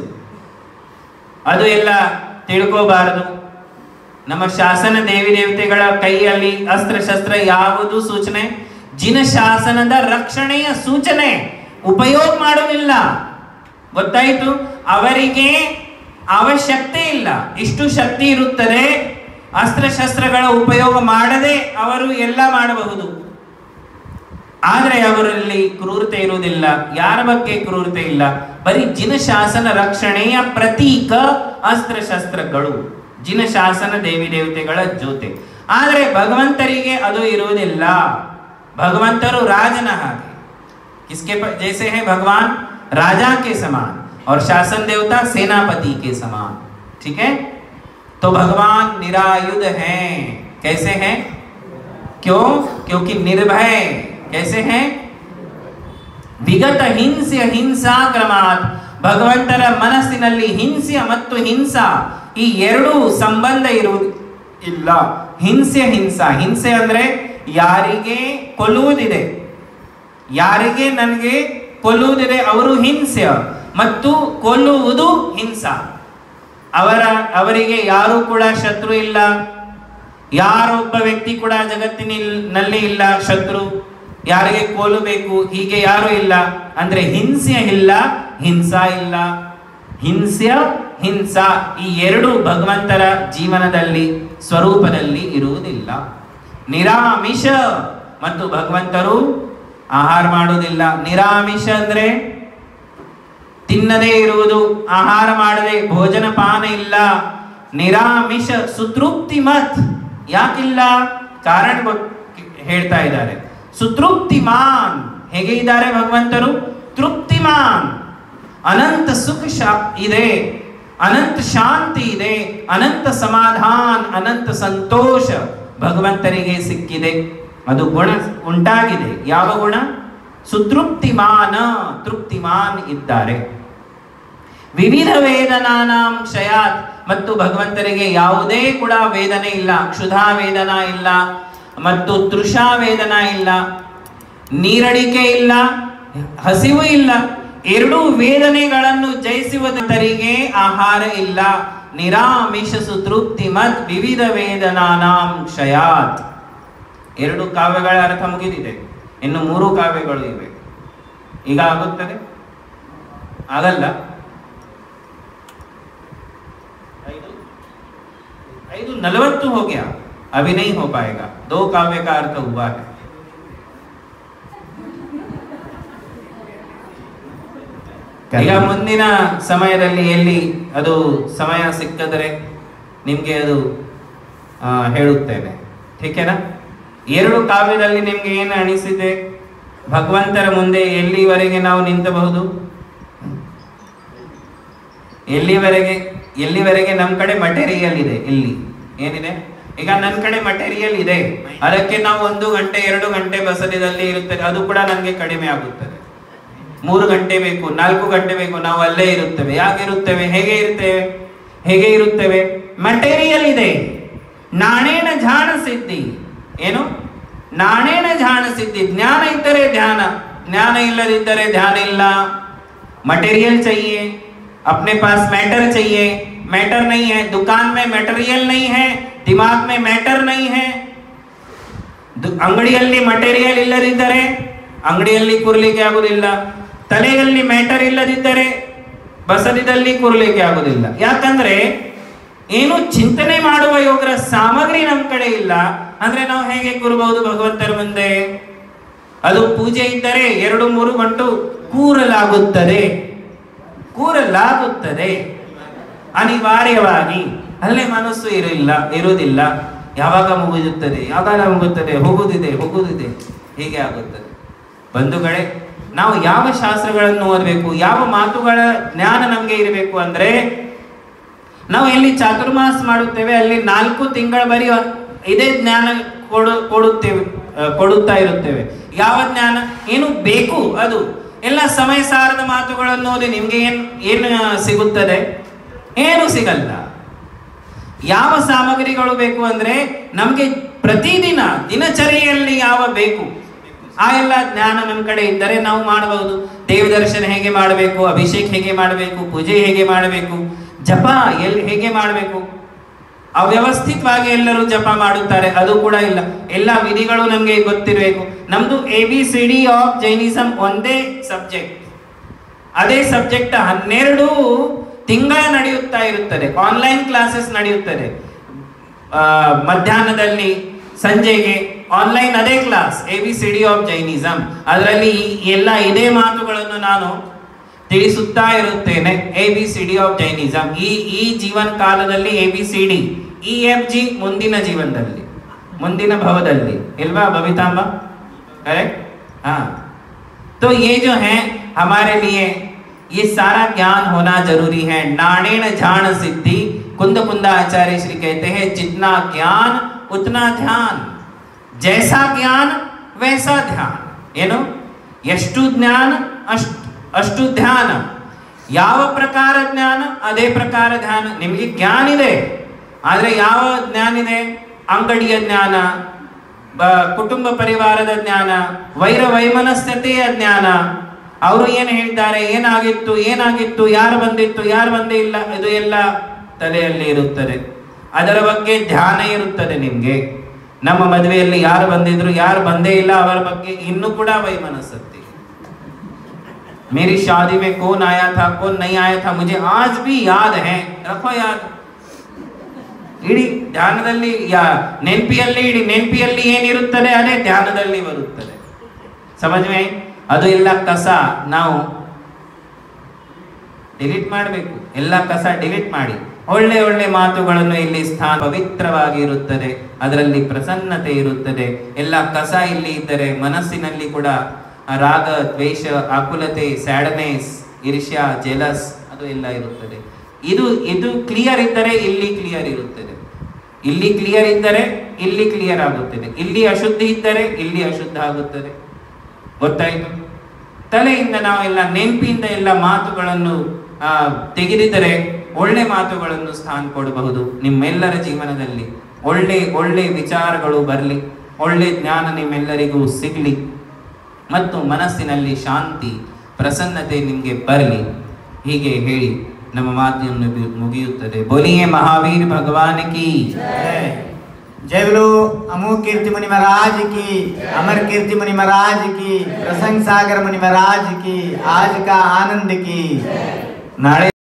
ಅದು ಎಲ್ಲ ತಿಳ್ಕೋಬಾರದು ನಮ್ಮ ಶಾಸನ ದೇವಿ ದೇವತೆಗಳ ಕೈಯಲ್ಲಿ ಅಸ್ತ್ರಶಸ್ತ್ರ ಯಾವುದು ಸೂಚನೆ ಜಿನ ಶಾಸನದ ರಕ್ಷಣೆಯ ಸೂಚನೆ ಉಪಯೋಗ ಮಾಡುವುದಿಲ್ಲ ಗೊತ್ತಾಯಿತು ಅವರಿಗೆ ಅವಶ್ಯಕತೆ ಇಲ್ಲ ಇಷ್ಟು ಶಕ್ತಿ ಇರುತ್ತದೆ ಅಸ್ತ್ರಶಸ್ತ್ರಗಳ ಉಪಯೋಗ ಮಾಡದೆ ಅವರು ಎಲ್ಲ ಮಾಡಬಹುದು ಆದ್ರೆ ಅವರಲ್ಲಿ ಕ್ರೂರತೆ ಇರುವುದಿಲ್ಲ ಯಾರ ಬಗ್ಗೆ ಕ್ರೂರತೆ ಇಲ್ಲ ಬರೀ ಜಿನ ಶಾಸನ ರಕ್ಷಣೆಯ ಪ್ರತೀಕ ಅಸ್ತ್ರಶಸ್ತ್ರಗಳು ಜಿನ ಶಾಸನ ದೇವಿ ದೇವತೆಗಳ ಜೊತೆ ಆದ್ರೆ ಭಗವಂತರಿಗೆ ಅದು ಇರುವುದಿಲ್ಲ ಭಗವಂತರು ರಾಜನ ಹಾಗೆ किसके प- जैसे है भगवान राजा के समान और शासन देवता सेनापति के समान ठीक है तो भगवान निरायुध हैं कैसे हैं क्यों क्योंकि निर्भय कैसे हैं ವಿಗತ ಹಿಂಸೆ ಹಿಂಸಾ ಕ್ರಮಾತ್ ಭಗವಂತರ ಮನಸ್ಸಿನಲ್ಲಿ ಹಿಂಸೆ ಮತ್ತು ಹಿಂಸಾ ಈ ಎರಡು ಸಂಬಂಧ ಇರುವುದು ಇಲ್ಲ ಹಿಂಸೆ ಹಿಂಸಾ ಹಿಂಸೆ ಅಂದ್ರೆ ಯಾರಿಗೆ ಕೊಲ್ಲುವುದಿದೆ ಯಾರಿಗೆ ನನಗೆ ಕೊಲ್ಲುವುದಿದೆ ಅವರು ಹಿಂಸೆ ಮತ್ತು ಕೊಲ್ಲುವುದು ಹಿಂಸಾ ಅವರ ಅವರಿಗೆ ಯಾರು ಕೂಡ ಶತ್ರು ಇಲ್ಲ ಯಾರೊಬ್ಬ ವ್ಯಕ್ತಿ ಕೂಡ ಜಗತ್ತಿನಲ್ಲಿ ಇಲ್ಲ ಶತ್ರು ಯಾರಿಗೆ ಕೊಲ್ಲಬೇಕು ಹೀಗೆ ಯಾರು ಇಲ್ಲ ಅಂದ್ರೆ ಹಿಂಸೆ ಇಲ್ಲ ಹಿಂಸಾ ಇಲ್ಲ ಹಿಂಸ್ಯ ಹಿಂಸಾ ಈ ಎರಡು ಭಗವಂತರ ಜೀವನದಲ್ಲಿ ಸ್ವರೂಪದಲ್ಲಿ ಇರುವುದಿಲ್ಲ ನಿರಾಮಿಷ ಮತ್ತು ಭಗವಂತರು ಆಹಾರ ಮಾಡುವುದಿಲ್ಲ ನಿರಾಮಿಷ ಅಂದ್ರೆ ತಿನ್ನದೇ ಇರುವುದು ಆಹಾರ ಮಾಡದೆ ಭೋಜನ ಪಾನ ಇಲ್ಲ ನಿರಾಮಿಷ ಸುತೃಪ್ತಿ ಮತ್ ಯಾಕಿಲ್ಲ ಕಾರಣ ಗೊತ್- ಹೇಳ್ತಾ ಇದ್ದಾರೆ ಸುತೃಪ್ತಿಮಾನ್ ಹೇಗೆ ಇದ್ದಾರೆ ಭಗವಂತರು ತೃಪ್ತಿಮಾನ್ ಅನಂತ ಸುಖ ಶಾ- ಇದೆ ಅನಂತ ಶಾಂತಿ ಇದೆ ಅನಂತ ಸಮಾಧಾನ ಅನಂತ ಸಂತೋಷ ಭಗವಂತನಿಗೆ ಸಿಕ್ಕಿದೆ ಅದು ಗುಣ ಉಂಟಾಗಿದೆ ಯಾವ ಗುಣ ಸುತೃಪ್ತಿಮಾನ ತೃಪ್ತಿಮಾನ್ ಇದ್ದಾರೆ ವಿವಿಧ ವೇದನಾನಾಂ ಕ್ಷಯಾತ್ ಮತ್ತು ಭಗವಂತನಿಗೆ ಯಾವುದೇ ಕೂಡ ವೇದನೆ ಇಲ್ಲ ಕ್ಷುಧಾ ವೇದನ ಇಲ್ಲ ಮತ್ತು ತೃಷಾ ವೇದನ ಇಲ್ಲ ನೀರಡಿಕೆ ಇಲ್ಲ ಹಸಿವು ಇಲ್ಲ ಎರಡೂ ವೇದನೆಗಳನ್ನು ಜಯಿಸುವುದರಿಗೆ ಆಹಾರ ಇಲ್ಲ ನಿರಾಮಿಷ ಸುತೃಪ್ತಿ ಮತ್ ವಿವಿಧ ವೇದನಾನಾಂ ಕ್ಷಯಾತ್ ಎರಡು ಕಾವ್ಯಗಳ ಅರ್ಥ ಮುಗಿದಿದೆ ಇನ್ನು ಮೂರು ಕಾವ್ಯಗಳು ಇವೆ ಈಗ ಆಗುತ್ತದೆ ಆಗಲ್ಲ ಐದು ಐದು नलवत्तु हो गया अभी नहीं हो पाएगा दो काव्य का अर्थ हुआ है ಈಗ ಮುಂದಿನ ಸಮಯದಲ್ಲಿ ಎಲ್ಲಿ ಅದು ಸಮಯ ಸಿಕ್ಕಿದ್ರೆ ನಿಮ್ಗೆ ಅದು ಆ, ಹೇಳುತ್ತೇನೆ ಠೀಕೆನಾ ಎರಡು ಕಾವ್ಯದಲ್ಲಿ ನಿಮ್ಗೆ ಏನು ಅನಿಸಿದೆ ಭಗವಂತರ ಮುಂದೆ ಎಲ್ಲಿವರೆಗೆ ನಾವು ನಿಂತಬಹುದು ಎಲ್ಲಿವರೆಗೆ ಎಲ್ಲಿವರೆಗೆ ನಮ್ಮ ಕಡೆ ಮಟೀರಿಯಲ್ ಇದೆ ಇಲ್ಲಿ ಏನಿದೆ ಈಗ ನನ್ನ ಕಡೆ ಮಟೀರಿಯಲ್ ಇದೆ ಅದಕ್ಕೆ ನಾವು ಒಂದು ಗಂಟೆ ಎರಡು ಗಂಟೆ ಬಸದಿದಲ್ಲಿ ಇರುತ್ತದೆ ಅದು ಕೂಡ ನನಗೆ ಕಡಿಮೆ ಆಗುತ್ತದೆ ಮೂರು ಗಂಟೆ ಬೇಕು ನಾಲ್ಕು ಗಂಟೆ ಬೇಕು ನಾವು ಅಲ್ಲೇ ಇರುತ್ತೇವೆ ಯಾಕೆ ಇರುತ್ತೇವೆ ಹೇಗೆ ಇರುತ್ತೇವೆ ಹೇಗೆ ಇರುತ್ತೇವೆ ಮಟೀರಿಯಲ್ ಇದೆ ನಾಣೇನ ಝಾಣ ಸಿದ್ಧಿ ಏನು ನಾಣೇನ ಝಾಣ ಸಿದ್ಧಿ ಜ್ಞಾನ ಇದ್ದರೆ ಧ್ಯಾನ ಜ್ಞಾನ ಇಲ್ಲದಿದ್ದರೆ ಧ್ಯಾನ ಇಲ್ಲ मटेरियल चाहिए अपने पास मैटर चाहिए मैटर नहीं है दुकान में मटेरियल नहीं है दिमाग में मैटर नहीं है ದು- ಅಂಗಡಿಯಲ್ಲಿ ಮಟೀರಿಯಲ್ ಇಲ್ಲದಿದ್ದರೆ ಅಂಗಡಿಯಲ್ಲಿ ಕೂರ್ಲಿಕ್ಕೆ ಆಗುದಿಲ್ಲ ತಲೆಯಲ್ಲಿ ಮ್ಯಾಟರ್ ಇಲ್ಲದಿದ್ದರೆ ಬಸದಿದಲ್ಲಿ ಕೂರ್ಲಿಕ್ಕೆ ಆಗುದಿಲ್ಲ ಯಾಕಂದ್ರೆ ಏನು ಚಿಂತನೆ ಮಾಡುವ ಯೋಗರ ಸಾಮಗ್ರಿ ನಮ್ಮ ಕಡೆ ಇಲ್ಲ ಅಂದ್ರೆ ನಾವು ಹೇಗೆ ಕೂರಬಹುದು ಭಗವಂತರ ಮುಂದೆ ಅದು ಪೂಜೆ ಇದ್ದರೆ ಎರಡು ಮೂರು ಗಂಟು ಕೂರಲಾಗುತ್ತದೆ ಕೂರಲಾಗುತ್ತದೆ ಅನಿವಾರ್ಯವಾಗಿ ಅಲ್ಲೇ ಮನಸ್ಸು ಇರಲಿಲ್ಲ ಇರುವುದಿಲ್ಲ ಯಾವಾಗ ಮುಗಿಯುತ್ತದೆ ಯಾವಾಗ ಮುಗುತ್ತದೆ ಹೋಗುದಿದೆ ಹೋಗುದಿದೆ ಹೀಗೆ ಆಗುತ್ತದೆ ಬಂಧುಗಳೇ ನಾವು ಯಾವ ಶಾಸ್ತ್ರಗಳನ್ನು ಓದಬೇಕು ಯಾವ ಮಾತುಗಳ ಜ್ಞಾನ ನಮಗೆ ಇರಬೇಕು ಅಂದ್ರೆ ನಾವು ಎಲ್ಲಿ ಚಾತುರ್ಮಾಸ ಮಾಡುತ್ತೇವೆ ಅಲ್ಲಿ ನಾಲ್ಕು ತಿಂಗಳ ಬರೀ ಇದೇ ಜ್ಞಾನ ಕೊಡು ಕೊಡುತ್ತೇವೆ ಆ, ಕೊಡುತ್ತಾ ಇರುತ್ತೇವೆ ಯಾವ ಜ್ಞಾನ ಏನು ಬೇಕು ಅದು ಎಲ್ಲ ಸಮಯ ಸಾರದ ಮಾತುಗಳನ್ನು ಓದಿ ನಿಮ್ಗೆ ಏನ್ ಏನು ಸಿಗುತ್ತದೆ ಏನು ಸಿಗಲ್ಲ ಯಾವ ಸಾಮಗ್ರಿಗಳು ಬೇಕು ಅಂದ್ರೆ ನಮಗೆ ಪ್ರತಿದಿನ ದಿನಚರಿಯಲ್ಲಿ ಯಾವ ಬೇಕು ಆ ಎಲ್ಲ ಜ್ಞಾನ ನಮ್ಮ ಕಡೆ ಇದ್ದರೆ ನಾವು ಮಾಡಬಹುದು ದೇವ ದರ್ಶನ ಹೇಗೆ ಮಾಡಬೇಕು ಅಭಿಷೇಕ್ ಹೇಗೆ ಮಾಡಬೇಕು ಪೂಜೆ ಹೇಗೆ ಮಾಡಬೇಕು ಜಪ ಎಲ್ಲಿ ಹೇಗೆ ಮಾಡಬೇಕು ಅವ್ಯವಸ್ಥಿತವಾಗಿ ಎಲ್ಲರೂ ಜಪ ಮಾಡುತ್ತಾರೆ ಅದು ಕೂಡ ಇಲ್ಲ ಎಲ್ಲ ವಿಧಿಗಳು ನಮಗೆ ಗೊತ್ತಿರಬೇಕು ನಮ್ದು A B C D of Jainism ಒಂದೇ ಸಬ್ಜೆಕ್ಟ್ ಅದೇ ಸಬ್ಜೆಕ್ಟ್ ಹನ್ನೆರಡು ತಿಂಗಳ ನಡೆಯುತ್ತಾ ಇರುತ್ತದೆ ಆನ್ಲೈನ್ ಕ್ಲಾಸಸ್ ನಡೆಯುತ್ತದೆ ಆ, ಮಧ್ಯಾಹ್ನದಲ್ಲಿ ಸಂಜೆಗೆ ಆನ್ಲೈನ್ ಅದೇ class A B C D of Jainism ಅದರಲ್ಲಿ ಈ ಎಲ್ಲ ಇದೇ ಮಾತುಗಳನ್ನು ನಾನು ತಿಳಿಸುತ್ತಾ ಇರುತ್ತೇನೆ A B C D of Jainism ಈ ಈ ಜೀವನ ಕಾಲದಲ್ಲಿ A B C D E F G ಮುಂದಿನ ಜೀವನದಲ್ಲಿ ಮುಂದಿನ ಭವದಲ್ಲಿ ಇಲ್ವಾ ಬಬಿತಾಂಬ करेक्ट हाँ तो ये जो है हमारे लिए ये सारा ज्ञान होना जरूरी है नाणेण झाण सिद्धि कुंद कुंदा आचार्य श्री कहते हैं जितना ज्ञान उतना ध्यान जैसा ज्ञान वैसा ध्यान ಏನು ಎಷ್ಟು ಜ್ಞಾನ ಅಷ್ಟು ಅಷ್ಟು ಧ್ಯಾನ ಯಾವ ಪ್ರಕಾರ ಜ್ಞಾನ ಅದೇ ಪ್ರಕಾರ ಧ್ಯಾನ ನಿಮಗೆ ಜ್ಞಾನ ಇದೆ ಆದರೆ ಯಾವ ಜ್ಞಾನ ಇದೆ ಅಂಗಡಿಯ ಜ್ಞಾನ ಬ- ಕುಟುಂಬ ಪರಿವಾರದ ಜ್ಞಾನ ವೈರ ವೈಮನಸ್ಯತೆಯ ಜ್ಞಾನ ಅವರು ಏನು ಹೇಳಿದ್ದಾರೆ ಏನಾಗಿತ್ತು ಏನಾಗಿತ್ತು ಯಾರು ಬಂದಿತ್ತು ಯಾರು ಬಂದೇ ಇಲ್ಲ ಇದು ಎಲ್ಲ ತಲೆಯಲ್ಲಿ ಇರುತ್ತದೆ ಅದರ ಬಗ್ಗೆ ಧ್ಯಾನ ಇರುತ್ತದೆ ನಿಮ್ಗೆ ನಮ್ಮ ಮದುವೆಯಲ್ಲಿ ಯಾರು ಬಂದಿದ್ರು ಯಾರು ಬಂದೇ ಇಲ್ಲ ಅವರ ಬಗ್ಗೆ ಇನ್ನೂ ಕೂಡ ವೈಮನಸ್ಸತ್ತೆ मेरी शादी में कौन आया था कौन नहीं आया था मुझे आज भी याद है रखो याद ಇಡೀ ಧ್ಯಾನದಲ್ಲಿ ಯಾ ನೆನಪಿಯಲ್ಲಿ ಇಡೀ ನೆನಪಿಯಲ್ಲಿ ಏನಿರುತ್ತದೆ ಅದೇ ಧ್ಯಾನದಲ್ಲಿ ಬರುತ್ತದೆ ಸಮಜ್ ಮೇ ಅದು ಎಲ್ಲ ಕಸ ನಾವು ಡಿಲೀಟ್ ಮಾಡಬೇಕು ಎಲ್ಲ ಕಸ ಡಿಲೀಟ್ ಮಾಡಿ ಒಳ್ಳೆ ಒಳ್ಳೆ ಮಾತುಗಳನ್ನು ಇಲ್ಲಿ ಸ್ಥಾನ ಪವಿತ್ರವಾಗಿ ಇರುತ್ತದೆ ಅದರಲ್ಲಿ ಪ್ರಸನ್ನತೆ ಇರುತ್ತದೆ ಎಲ್ಲ ಕಸ ಇಲ್ಲಿ ಇದ್ದರೆ ಮನಸ್ಸಿನಲ್ಲಿ ಕೂಡ ಆ ರಾಗ ದ್ವೇಷ ಆಕುಲತೆ ಸ್ಯಾಡನೆಸ್ ಈರ್ಷ್ಯ ಜೆಲಸ್ ಅದು ಎಲ್ಲ ಇರುತ್ತದೆ ಇದು ಇದು ಕ್ಲಿಯರ್ ಇದ್ದರೆ ಇಲ್ಲಿ ಕ್ಲಿಯರ್ ಇರುತ್ತದೆ ಇಲ್ಲಿ ಕ್ಲಿಯರ್ ಇದ್ದರೆ ಇಲ್ಲಿ ಕ್ಲಿಯರ್ ಆಗುತ್ತದೆ ಇಲ್ಲಿ ಅಶುದ್ಧಿ ಇದ್ದರೆ ಇಲ್ಲಿ ಅಶುದ್ಧ ಆಗುತ್ತದೆ ಗೊತ್ತಾಯ್ತು ತಲೆಯಿಂದ ನಾವೆಲ್ಲ ನೆನಪಿಂದ ಎಲ್ಲ ಮಾತುಗಳನ್ನು ಆ, ತೆಗೆದಿದ್ದರೆ ಒಳ್ಳೆ ಮಾತುಗಳನ್ನು ಸ್ಥಾನ ಕೊಡಬಹುದು ನಿಮ್ಮೆಲ್ಲರ ಜೀವನದಲ್ಲಿ ಒಳ್ಳೆ ಒಳ್ಳೆ ವಿಚಾರಗಳು ಬರಲಿ ಒಳ್ಳೆ ಜ್ಞಾನ ನಿಮ್ಮೆಲ್ಲರಿಗೂ ಸಿಗಲಿ ಮತ್ತು ಮನಸ್ಸಿನಲ್ಲಿ ಶಾಂತಿ ಪ್ರಸನ್ನತೆ ನಿಮಗೆ ಬರಲಿ ಹೀಗೆ ಹೇಳಿ ನಮ್ಮ ಮಾತಿಯನ್ನು ಬಿ- ಮುಗಿಯುತ್ತದೆ ಬೋಲಿಯೇ ಮಹಾವೀರ್ ಭಗವಾನ್ ಕಿ जय जय बोलो अमोक कीर्ति मुनि महाराज की अमर कीर्ति मुनि महाराज की प्रसंग सागर मुनि महाराज की आज का आनंद की ನಾಳೆ